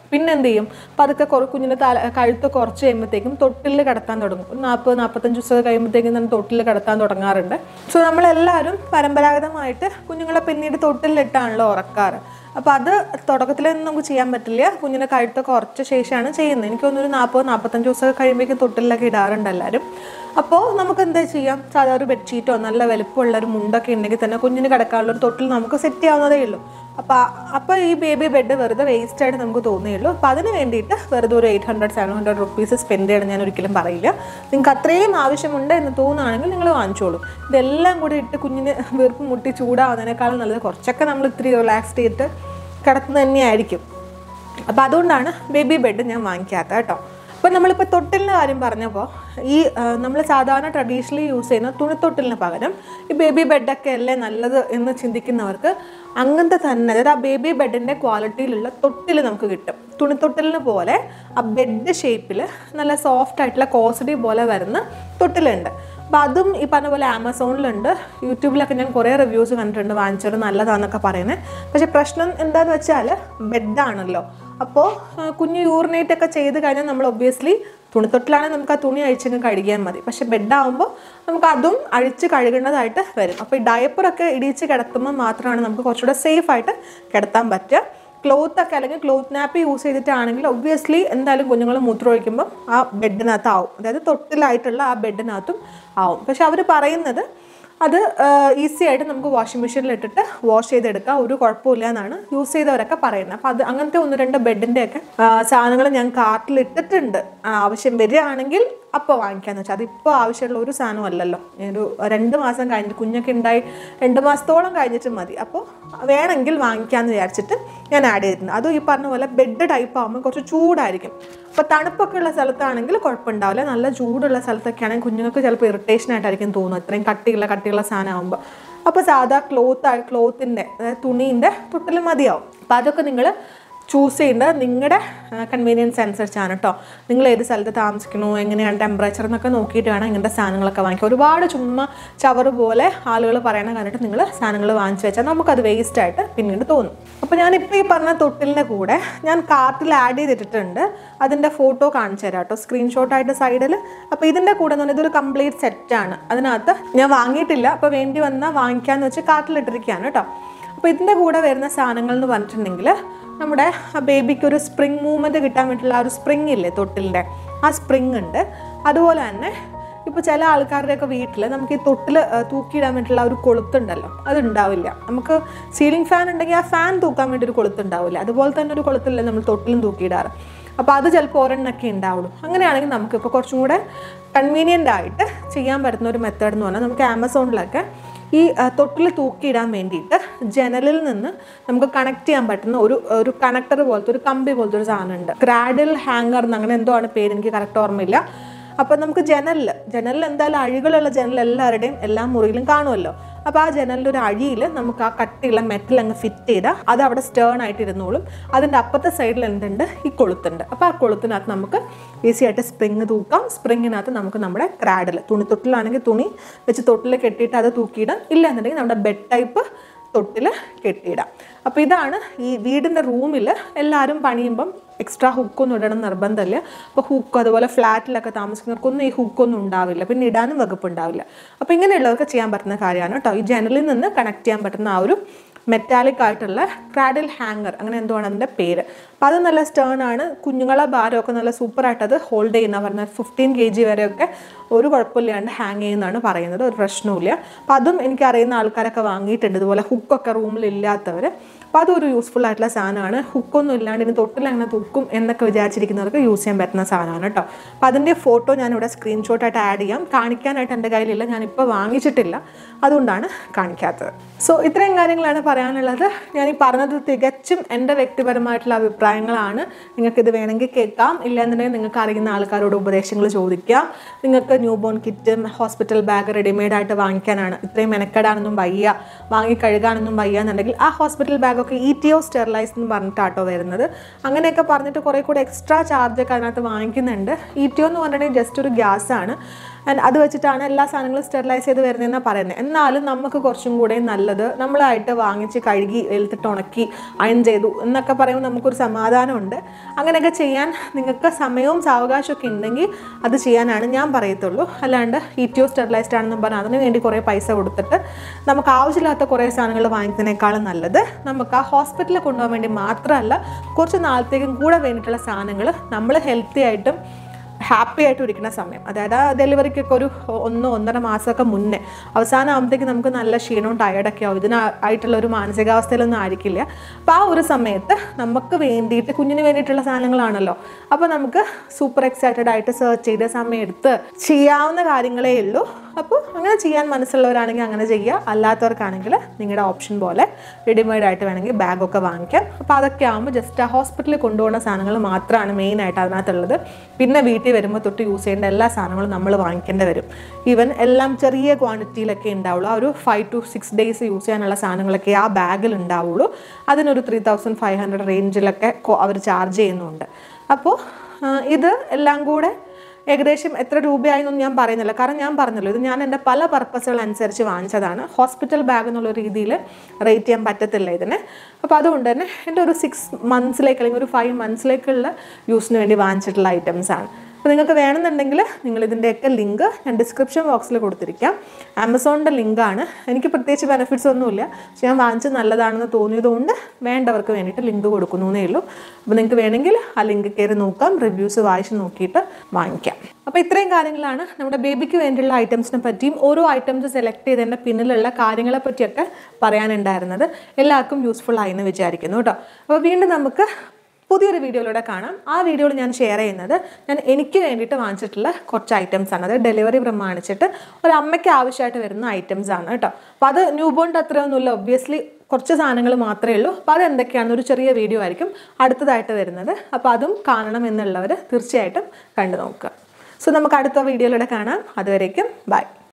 പിന്നെ എന്ത് ചെയ്യും പതുക്കെ കുറേ കുഞ്ഞിൻ്റെ തല കഴുത്ത് കുറച്ച് കഴിയുമ്പോഴത്തേക്കും തൊട്ടിൽ കിടത്താൻ തുടങ്ങും ഒരു നാൽപ്പത് നാൽപ്പത്തഞ്ച് ദിവസം കഴിയുമ്പോഴത്തേക്കും തന്നെ തൊട്ടിൽ കിടത്താൻ തുടങ്ങാറുണ്ട് സോ നമ്മളെല്ലാവരും പരമ്പരാഗതമായിട്ട് കുഞ്ഞുങ്ങളെ പിന്നീട് തൊട്ടിലിട്ടാണല്ലോ ഉറക്കാറ് അപ്പോൾ അത് തുടക്കത്തിലൊന്നും നമുക്ക് ചെയ്യാൻ പറ്റില്ല കുഞ്ഞിനെ കഴുത്ത് കുറച്ച ശേഷമാണ് ചെയ്യുന്നത് എനിക്ക് തോന്നുന്നു ഒരു നാൽപ്പത് നാൽപ്പത്തഞ്ച് ദിവസം കഴിയുമ്പോഴേക്കും തൊട്ടിലൊക്കെ ഇടാറുണ്ട് എല്ലാവരും അപ്പോൾ നമുക്ക് എന്താ ചെയ്യാം സാധാരണ ഒരു ബെഡ്ഷീറ്റോ നല്ല വലുപ്പമുള്ള ഒരു മുണ്ടൊക്കെ ഉണ്ടെങ്കിൽ തന്നെ കുഞ്ഞിന് കിടക്കാനുള്ള ഒരു തൊട്ടിൽ നമുക്ക് സെറ്റ് ചെയ്യാവുന്നതേ ഉള്ളൂ അപ്പോൾ അപ്പോൾ ഈ ബേബി ബെഡ് വെറുതെ വേസ്റ്റ് ആയിട്ട് നമുക്ക് തോന്നുകയുള്ളൂ അപ്പോൾ അതിന് വേണ്ടിയിട്ട് വെറുതെ ഒരു eight hundred seven hundred rupees spend ചെയ്യണം ഞാൻ ഒരിക്കലും പറയില്ല നിങ്ങൾക്ക് അത്രയും ആവശ്യമുണ്ട് എന്ന് തോന്നുകയാണെങ്കിൽ നിങ്ങൾ വാങ്ങിച്ചോളൂ ഇതെല്ലാം കൂടി ഇട്ട് കുഞ്ഞിന് വീർപ്പ് മുട്ടി ചൂടാവുന്നതിനേക്കാളും നല്ലത് കുറച്ചൊക്കെ നമ്മൾ ഇത്തിരി റിലാക്സ് ചെയ്തിട്ട് കിടത്തുന്നത് തന്നെയായിരിക്കും അപ്പോൾ അതുകൊണ്ടാണ് ബേബി ബെഡ് ഞാൻ വാങ്ങിക്കാത്തത് കേട്ടോ അപ്പോൾ നമ്മളിപ്പോൾ തൊട്ടിലിൻ്റെ കാര്യം പറഞ്ഞപ്പോൾ ഈ നമ്മൾ സാധാരണ ട്രഡീഷണലി യൂസ് ചെയ്യുന്ന തുണിത്തൊട്ടിലിന് പകരം ഈ ബേബി ബെഡൊക്കെ അല്ലേ നല്ലത് എന്ന് ചിന്തിക്കുന്നവർക്ക് അങ്ങനത്തെ തന്നെ അതായത് ആ ബേബി ബെഡിൻ്റെ ക്വാളിറ്റിയിലുള്ള തൊട്ടിൽ നമുക്ക് കിട്ടും തുണിത്തൊട്ടിലിന് പോലെ ആ ബെഡ് ഷേപ്പിൽ നല്ല സോഫ്റ്റ് ആയിട്ടുള്ള കോസഡി പോലെ വരുന്ന തൊട്ടിലുണ്ട് അപ്പോൾ അതും ഈ പറഞ്ഞ പോലെ ആമസോണിലുണ്ട് യൂട്യൂബിലൊക്കെ ഞാൻ കുറേ റിവ്യൂസ് കണ്ടിട്ടുണ്ട് വാങ്ങിച്ചത് നല്ലതാണെന്നൊക്കെ പറയുന്നത് പക്ഷേ പ്രശ്നം എന്താണെന്ന് വെച്ചാൽ ബെഡാണല്ലോ അപ്പോൾ കുഞ്ഞ് യൂറിനേറ്റ് ഒക്കെ ചെയ്ത് കഴിഞ്ഞാൽ നമ്മൾ ഒബ്വിയസ്ലി തുണിത്തൊട്ടിലാണെങ്കിൽ നമുക്ക് ആ തുണി അഴിച്ചങ്ങ് കഴുകിയാൽ മതി പക്ഷെ ബെഡാകുമ്പോൾ നമുക്ക് അതും അഴിച്ച് കഴുകേണ്ടതായിട്ട് വരും അപ്പോൾ ഈ ഡയപ്പറൊക്കെ ഇടിച്ച് കിടത്തുമ്പോൾ മാത്രമാണ് നമുക്ക് കുറച്ചുകൂടെ സേഫ് ആയിട്ട് കിടത്താൻ പറ്റുക ക്ലോത്ത് ഒക്കെ അല്ലെങ്കിൽ ക്ലോത്ത് നാപ്പ് യൂസ് ചെയ്തിട്ടാണെങ്കിൽ ഒബ്വിയസ്ലി എന്തായാലും കുഞ്ഞുങ്ങൾ മൂത്രമൊഴിക്കുമ്പോൾ ആ ബെഡിനകത്ത് ആവും അതായത് തൊട്ടിലായിട്ടുള്ള ആ ബെഡിനകത്തും ആവും പക്ഷെ അവർ പറയുന്നത് അത് ഈസി ആയിട്ട് നമുക്ക് വാഷിംഗ് മെഷീനിൽ ഇട്ടിട്ട് വാഷ് ചെയ്തെടുക്കാം ഒരു കുഴപ്പമില്ല എന്നാണ് യൂസ് ചെയ്തവരൊക്കെ പറയുന്നത് അപ്പോൾ അത് അങ്ങനത്തെ ഒന്ന് രണ്ട് ബെഡിൻ്റെയൊക്കെ സാധനങ്ങൾ ഞാൻ കാർട്ടിൽ ഇട്ടിട്ടുണ്ട് ആ, ആവശ്യം വരികയാണെങ്കിൽ അപ്പോൾ വാങ്ങിക്കാന്ന് വെച്ചാൽ അതിപ്പോൾ ആവശ്യമുള്ള ഒരു സാധനം അല്ലല്ലോ ഒരു രണ്ട് മാസം കഴിഞ്ഞിട്ട് കുഞ്ഞൊക്കെ ഉണ്ടായി രണ്ട് മാസത്തോളം കഴിഞ്ഞിട്ട് മതി അപ്പോൾ വേണമെങ്കിൽ വാങ്ങിക്കാമെന്ന് വിചാരിച്ചിട്ട് ഞാൻ ആഡ് ചെയ്തിട്ടുണ്ട് അതും ഈ പറഞ്ഞ പോലെ ബെഡ് ടൈപ്പ് ആകുമ്പോൾ കുറച്ച് ചൂടായിരിക്കും അപ്പോൾ തണുപ്പൊക്കെ ഉള്ള സ്ഥലത്താണെങ്കിൽ കുഴപ്പമുണ്ടാവില്ല നല്ല ചൂടുള്ള സ്ഥലത്തൊക്കെ ആണെങ്കിൽ കുഞ്ഞുങ്ങൾക്ക് ചിലപ്പോൾ ഇറിറ്റേഷൻ ആയിട്ടായിരിക്കും തോന്നുന്നത് ഇത്രയും കട്ടിയുള്ള കട്ടിയുള്ള സാധനം ആകുമ്പോൾ അപ്പോൾ സാധാ ക്ലോത്ത് ക്ലോത്തിൻ്റെ അതായത് തുണീൻ്റെ തൊട്ടിൽ മതിയാവും അപ്പോൾ അതൊക്കെ നിങ്ങൾ ചൂസ് ചെയ്യേണ്ടത് നിങ്ങളുടെ കൺവീനിയൻസ് അനുസരിച്ചാണ് കേട്ടോ നിങ്ങൾ ഏത് സ്ഥലത്ത് താമസിക്കണോ എങ്ങനെയാണ് ടെമ്പറേച്ചർ എന്നൊക്കെ നോക്കിയിട്ട് വേണം ഇങ്ങനത്തെ സാധനങ്ങളൊക്കെ വാങ്ങിക്കുക ഒരുപാട് ചുമ്മാ ചവറ് പോലെ ആളുകൾ പറയണ കണ്ടിട്ട് നിങ്ങൾ സാധനങ്ങൾ വാങ്ങിച്ചു വെച്ചാൽ നമുക്കത് വേസ്റ്റ് ആയിട്ട് പിന്നീട് തോന്നും അപ്പോൾ ഞാനിപ്പോൾ ഈ പറഞ്ഞ തൊട്ടിലിൻ്റെ കൂടെ ഞാൻ കാർട്ടിൽ ആഡ് ചെയ്തിട്ടുണ്ട് അതിൻ്റെ ഫോട്ടോ കാണിച്ചു തരാം കേട്ടോ സ്ക്രീൻഷോട്ടായിട്ട് സൈഡിൽ അപ്പോൾ ഇതിൻ്റെ കൂടെ എന്ന് പറഞ്ഞാൽ ഇതൊരു കംപ്ലീറ്റ് സെറ്റാണ് അതിനകത്ത് ഞാൻ വാങ്ങിയിട്ടില്ല അപ്പോൾ വേണ്ടി വന്നാൽ വാങ്ങിക്കാമെന്ന് വെച്ച് കാർട്ടിലിട്ടിരിക്കുകയാണ് കേട്ടോ അപ്പോൾ ഇതിൻ്റെ കൂടെ വരുന്ന സാധനങ്ങൾ എന്ന് പറഞ്ഞിട്ടുണ്ടെങ്കിൽ നമ്മുടെ ആ ബേബിക്ക് ഒരു സ്പ്രിങ് മൂവ്മെൻറ്റ് കിട്ടാൻ വേണ്ടിയിട്ടുള്ള ആ ഒരു സ്പ്രിങ് ഇല്ലേ തൊട്ടിലിൻ്റെ ആ സ്പ്രിങ് ഉണ്ട് അതുപോലെ തന്നെ ഇപ്പോൾ ചില ആൾക്കാരുടെയൊക്കെ വീട്ടിൽ നമുക്ക് ഈ തൊട്ടിൽ തൂക്കിയിടാൻ വേണ്ടിയിട്ടുള്ള ആ ഒരു കൊളുത്തുണ്ടല്ലോ അതുണ്ടാവില്ല നമുക്ക് സീലിംഗ് ഫാൻ ഉണ്ടെങ്കിൽ ആ ഫാൻ തൂക്കാൻ വേണ്ടി ഒരു കൊളുത്തുണ്ടാവില്ല അതുപോലെ തന്നെ ഒരു കൊളുത്തല്ലേ നമ്മൾ തൊട്ടിലും തൂക്കിയിടാറ് അപ്പോൾ അത് ചിലപ്പോൾ ഒരെണ്ണൊക്കെ ഉണ്ടാവുള്ളൂ അങ്ങനെയാണെങ്കിൽ നമുക്കിപ്പോൾ കുറച്ചും കൂടെ കൺവീനിയൻ്റ് ആയിട്ട് ചെയ്യാൻ പറ്റുന്ന ഒരു മെത്തേഡ് എന്ന് പറഞ്ഞാൽ നമുക്ക് ആമസോണിലൊക്കെ ഈ തൊട്ടിൽ തൂക്കിയിടാൻ വേണ്ടിയിട്ട് ജനലിൽ നിന്ന് നമുക്ക് കണക്ട് ചെയ്യാൻ പറ്റുന്ന ഒരു ഒരു കണക്ടർ പോലത്തെ ഒരു കമ്പി പോലത്തെ ഒരു സാധനമുണ്ട് ക്രാഡിൽ ഹാങ്ങർ എന്ന് അങ്ങനെ എന്തോ ആണ് പേര് എനിക്ക് കറക്റ്റ് ഓർമ്മയില്ല അപ്പോൾ നമുക്ക് ജനലിൽ ജനലിൽ എന്തായാലും അഴികളുള്ള ജനൽ എല്ലാവരുടെയും എല്ലാ മുറിയിലും കാണുമല്ലോ അപ്പോൾ ആ ജനലിൻ്റെ ഒരു അഴിയിൽ നമുക്ക് ആ കട്ടിയുള്ള മെറ്റൽ അങ്ങ് ഫിറ്റ് ചെയ്താൽ അത് അവിടെ സ്റ്റേൺ ആയിട്ട് ഇരുന്നോളും അതിൻ്റെ അപ്പുറത്തെ സൈഡിൽ എന്തുണ്ട് ഈ കൊളുത്തുണ്ട് അപ്പോൾ ആ കൊളുത്തിനകത്ത് നമുക്ക് ഈസി ആയിട്ട് സ്പ്രിങ് തൂക്കാം സ്പ്രിങ്ങിനകത്ത് നമുക്ക് നമ്മുടെ ക്രാഡിൽ തുണി തൊട്ടിലാണെങ്കിൽ തുണി വെച്ച് തൊട്ടിൽ കെട്ടിയിട്ട് അത് തൂക്കിയിടാം ഇല്ല എന്നുണ്ടെങ്കിൽ നമ്മുടെ ബെഡ് ടൈപ്പ് തൊട്ടിൽ കെട്ടിയിടാം അപ്പോൾ ഇതാണ് ഈ വീടിൻ്റെ റൂമിൽ എല്ലാവരും പണിയുമ്പം എക്സ്ട്രാ ഹുക്കൊന്നും ഇടണം നിർബന്ധമില്ല അപ്പോൾ ഹുക്ക് അതുപോലെ ഫ്ലാറ്റിലൊക്കെ താമസിക്കുന്നവർക്കൊന്നും ഈ ഹുക്കൊന്നും ഉണ്ടാവില്ല പിന്നെ ഇടാനും വകുപ്പ് ഉണ്ടാവില്ല അപ്പോൾ ഇങ്ങനെയുള്ളവർക്ക് ചെയ്യാൻ പറ്റുന്ന കാര്യമാണ് കേട്ടോ ഈ ജനലിൽ നിന്ന് കണക്ട് ചെയ്യാൻ പറ്റുന്ന ആ ഒരു മെറ്റാലിക് ആയിട്ടുള്ള ക്രാഡിൽ ഹാങ്ങർ അങ്ങനെ എന്തോ ആണ് അതിൻ്റെ പേര് അപ്പോൾ അത് നല്ല സ്റ്റേൺ ആണ് കുഞ്ഞുങ്ങളെ ഭാരമൊക്കെ നല്ല സൂപ്പറായിട്ട് അത് ഹോൾഡ് ചെയ്യുന്ന പറഞ്ഞാൽ ഫിഫ്റ്റീൻ കെ ജി വരെയൊക്കെ ഒരു കുഴപ്പമില്ലാണ്ട് ഹാങ് ചെയ്യുന്നതാണ് പറയുന്നത് ഒരു പ്രശ്നവുമില്ല അപ്പോൾ അതും എനിക്കറിയുന്ന ആൾക്കാരൊക്കെ വാങ്ങിയിട്ടുണ്ട് ഇതുപോലെ ഹുക്കൊക്കെ റൂമിൽ ഇല്ലാത്തവർ അപ്പോൾ അതൊരു യൂസ്ഫുൾ ആയിട്ടുള്ള സാധനമാണ് ഹുക്കൊന്നും ഇല്ലാണ്ട് ഇനി തൊട്ടിൽ അങ്ങനെ തൂക്കും എന്നൊക്കെ വിചാരിച്ചിരിക്കുന്നവർക്ക് യൂസ് ചെയ്യാൻ പറ്റുന്ന സാധനമാണ് കേട്ടോ അപ്പോൾ അതിൻ്റെ ഫോട്ടോ ഞാനിവിടെ സ്ക്രീൻഷോട്ടായിട്ട് ആഡ് ചെയ്യാം കാണിക്കാനായിട്ട് എൻ്റെ കയ്യിലില്ല ഞാനിപ്പോൾ വാങ്ങിച്ചിട്ടില്ല അതുകൊണ്ടാണ് കാണിക്കാത്തത് സോ ഇത്രയും കാര്യങ്ങളാണ് പറയാനുള്ളത് ഞാൻ ഈ പറഞ്ഞത് തികച്ചും എൻ്റെ വ്യക്തിപരമായിട്ടുള്ള അഭിപ്രായങ്ങളാണ് നിങ്ങൾക്കിത് വേണമെങ്കിൽ കേൾക്കാം ഇല്ലാന്നുണ്ടെങ്കിൽ നിങ്ങൾക്ക് അറിയുന്ന ആൾക്കാരോട് ഉപദേശങ്ങൾ ചോദിക്കാം നിങ്ങൾക്ക് ന്യൂ ബോൺ കിറ്റും ഹോസ്പിറ്റൽ ബാഗ് റെഡിമെയ്ഡ് ആയിട്ട് വാങ്ങിക്കാനാണ് ഇത്രയും മെനക്കെടാനൊന്നും വയ്യ വാങ്ങി കഴുകാനൊന്നും വയ്യ എന്നുണ്ടെങ്കിൽ ആ ഹോസ്പിറ്റൽ ബാഗൊക്കെ ഇ ടി ഒ സ്റ്റെറിലൈസ് എന്ന് പറഞ്ഞിട്ടാട്ടോ വരുന്നത് അങ്ങനെയൊക്കെ പറഞ്ഞിട്ട് കുറേ കൂടെ എക്സ്ട്രാ ചാർജൊക്കെ അതിനകത്ത് വാങ്ങിക്കുന്നുണ്ട് ഇ ടി ഒ എന്ന് പറഞ്ഞിട്ടുണ്ടെങ്കിൽ ജസ്റ്റ് ഒരു ഗ്യാസാണ് ആൻഡ് അത് വെച്ചിട്ടാണ് എല്ലാ സാധനങ്ങളും സ്റ്റെറിലൈസ് ചെയ്ത് വരുന്നതെന്നാണ് പറയുന്നത് എന്നാലും നമുക്ക് കുറച്ചും കൂടെ നല്ലത് നമ്മളായിട്ട് വാങ്ങിച്ച് കഴുകി വെളുത്തിട്ട് ഉണക്കി അയൺ ചെയ്തു എന്നൊക്കെ പറയുമ്പോൾ നമുക്കൊരു സമാധാനമുണ്ട് അങ്ങനെയൊക്കെ ചെയ്യാൻ നിങ്ങൾക്ക് സമയവും സാവകാശമൊക്കെ ഉണ്ടെങ്കിൽ അത് ചെയ്യാനാണ് ഞാൻ പറയത്തുള്ളൂ അല്ലാണ്ട് ഇറ്റിയോ സ്റ്റെറിലൈസ്ഡ് ആണെന്ന് പറഞ്ഞാൽ അതിന് വേണ്ടി കുറേ പൈസ കൊടുത്തിട്ട് നമുക്ക് ആവശ്യമില്ലാത്ത കുറേ സാധനങ്ങൾ വാങ്ങിക്കുന്നതിനേക്കാളും നല്ലത് നമുക്ക് ആ ഹോസ്പിറ്റലിൽ കൊണ്ടുപോകാൻ വേണ്ടി മാത്രമല്ല കുറച്ച് നാളത്തേക്കും കൂടെ വേണ്ടിയിട്ടുള്ള സാധനങ്ങൾ നമ്മൾ ഹെൽത്തി ആയിട്ടും ഹാപ്പി ആയിട്ട് ഇരിക്കുന്ന സമയം അതായത് ആ ഡെലിവറിക്കൊക്കെ ഒരു ഒന്നോ ഒന്നര മാസമൊക്കെ മുന്നേ അവസാനം ആകുമ്പോഴത്തേക്ക് നമുക്ക് നല്ല ക്ഷീണവും ടയർഡൊക്കെ ആവും ഇതിനായിട്ടുള്ള ഒരു മാനസികാവസ്ഥയിലൊന്നും ആയിരിക്കില്ല അപ്പോൾ ആ ഒരു സമയത്ത് നമുക്ക് വേണ്ടിയിട്ട് കുഞ്ഞിന് വേണ്ടിയിട്ടുള്ള സാധനങ്ങളാണല്ലോ അപ്പോൾ നമുക്ക് സൂപ്പർ എക്സൈറ്റഡ് ആയിട്ട് സെർച്ച് ചെയ്ത് സമയം എടുത്ത് ചെയ്യാവുന്ന കാര്യങ്ങളേ ഉള്ളൂ അപ്പോൾ അങ്ങനെ ചെയ്യാൻ മനസ്സുള്ളവരാണെങ്കിൽ അങ്ങനെ ചെയ്യുക അല്ലാത്തവർക്കാണെങ്കിൽ നിങ്ങളുടെ ഓപ്ഷൻ പോലെ റെഡിമെയ്ഡ് ആയിട്ട് വേണമെങ്കിൽ ബാഗൊക്കെ വാങ്ങിക്കാം അപ്പോൾ അതൊക്കെ ആകുമ്പോൾ ജസ്റ്റ് ആ ഹോസ്പിറ്റലിൽ കൊണ്ടുപോകുന്ന സാധനങ്ങൾ മാത്രമാണ് മെയിനായിട്ട് അതിനകത്തുള്ളത് പിന്നെ വീട്ടിൽ വരുമ്പോൾ തൊട്ട് യൂസ് ചെയ്യേണ്ട എല്ലാ സാധനങ്ങളും നമ്മൾ വാങ്ങിക്കേണ്ടി വരും ഈവൻ എല്ലാം ചെറിയ ക്വാണ്ടിറ്റിയിലൊക്കെ ഉണ്ടാവുള്ളൂ ആ ഒരു five to six days use ചെയ്യാനുള്ള സാധനങ്ങളൊക്കെ ആ ബാഗിൽ ഉണ്ടാവുള്ളൂ അതിനൊരു ത്രീ തൗസൻഡ് ഫൈവ് ഹൺഡ്രഡ് റേഞ്ചിലൊക്കെ അവർ ചാർജ് ചെയ്യുന്നുണ്ട് അപ്പോൾ ഇത് എല്ലാം കൂടെ ഏകദേശം എത്ര രൂപയായെന്നൊന്നും ഞാൻ പറയുന്നില്ല കാരണം ഞാൻ പറഞ്ഞല്ലോ ഇത് ഞാൻ എൻ്റെ പല പർപ്പസുകൾ അനുസരിച്ച് വാങ്ങിച്ചതാണ് ഹോസ്പിറ്റൽ ബാഗ് എന്നുള്ള രീതിയിൽ റേറ്റ് ചെയ്യാൻ പറ്റത്തില്ല ഇതിന് അപ്പോൾ അതുകൊണ്ട് തന്നെ എൻ്റെ ഒരു സിക്സ് മന്ത്സിലേക്ക് അല്ലെങ്കിൽ ഒരു ഫൈവ് മന്ത്സിലേക്കുള്ള യൂസിന് വേണ്ടി വാങ്ങിച്ചിട്ടുള്ള ഐറ്റംസ് ആണ് അപ്പോൾ നിങ്ങൾക്ക് വേണമെന്നുണ്ടെങ്കിൽ നിങ്ങൾ ഇതിൻ്റെയൊക്കെ ലിങ്ക് ഞാൻ ഡിസ്ക്രിപ്ഷൻ ബോക്സിൽ കൊടുത്തിരിക്കാം ആമസോണിൻ്റെ ലിങ്കാണ് എനിക്ക് പ്രത്യേകിച്ച് ബെനിഫിറ്റ്സ് ഒന്നുമില്ല പക്ഷെ ഞാൻ വാങ്ങിച്ചത് നല്ലതാണെന്ന് തോന്നിയതുകൊണ്ട് വേണ്ടവർക്ക് വേണ്ടിയിട്ട് ലിങ്ക് കൊടുക്കുന്നേ ഉള്ളൂ അപ്പോൾ നിങ്ങൾക്ക് വേണമെങ്കിൽ ആ ലിങ്ക് കയറി നോക്കാം റിവ്യൂസ് വായിച്ച് നോക്കിയിട്ട് വാങ്ങിക്കാം അപ്പോൾ ഇത്രയും കാര്യങ്ങളാണ് നമ്മുടെ ബേബിക്ക് വേണ്ടിയുള്ള ഐറ്റംസിനെ പറ്റിയും ഓരോ ഐറ്റംസ് സെലക്ട് ചെയ്തതിൻ്റെ പിന്നിലുള്ള കാര്യങ്ങളെ പറ്റിയൊക്കെ പറയാനുണ്ടായിരുന്നത് എല്ലാവർക്കും യൂസ്ഫുൾ ആയി എന്ന് വിചാരിക്കുന്നു കേട്ടോ അപ്പോൾ വീണ്ടും നമുക്ക് പുതിയൊരു വീഡിയോയിലൂടെ കാണാം ആ വീഡിയോയിൽ ഞാൻ ഷെയർ ചെയ്യുന്നത് ഞാൻ എനിക്ക് വേണ്ടിയിട്ട് വാങ്ങിച്ചിട്ടുള്ള കുറച്ച് ഐറ്റംസ് ആണ് അത് ഡെലിവറി പ്രമാണിച്ചിട്ട് ഒരു അമ്മയ്ക്ക് ആവശ്യമായിട്ട് വരുന്ന ഐറ്റംസ് ആണ് കേട്ടോ അപ്പോൾ അത് ന്യൂ ബോണ്ട് അത്രയൊന്നുമില്ല ഒബ്വിയസ്ലി കുറച്ച് സാധനങ്ങൾ മാത്രമേ ഉള്ളൂ അപ്പോൾ അത് എന്തൊക്കെയാണെന്ന് ഒരു ചെറിയ വീഡിയോ ആയിരിക്കും അടുത്തതായിട്ട് വരുന്നത് അപ്പോൾ അതും കാണണം എന്നുള്ളവർ തീർച്ചയായിട്ടും കണ്ടു നോക്കുക സോ നമുക്ക് അടുത്ത വീഡിയോയിലൂടെ കാണാം അതുവരേക്കും ബൈ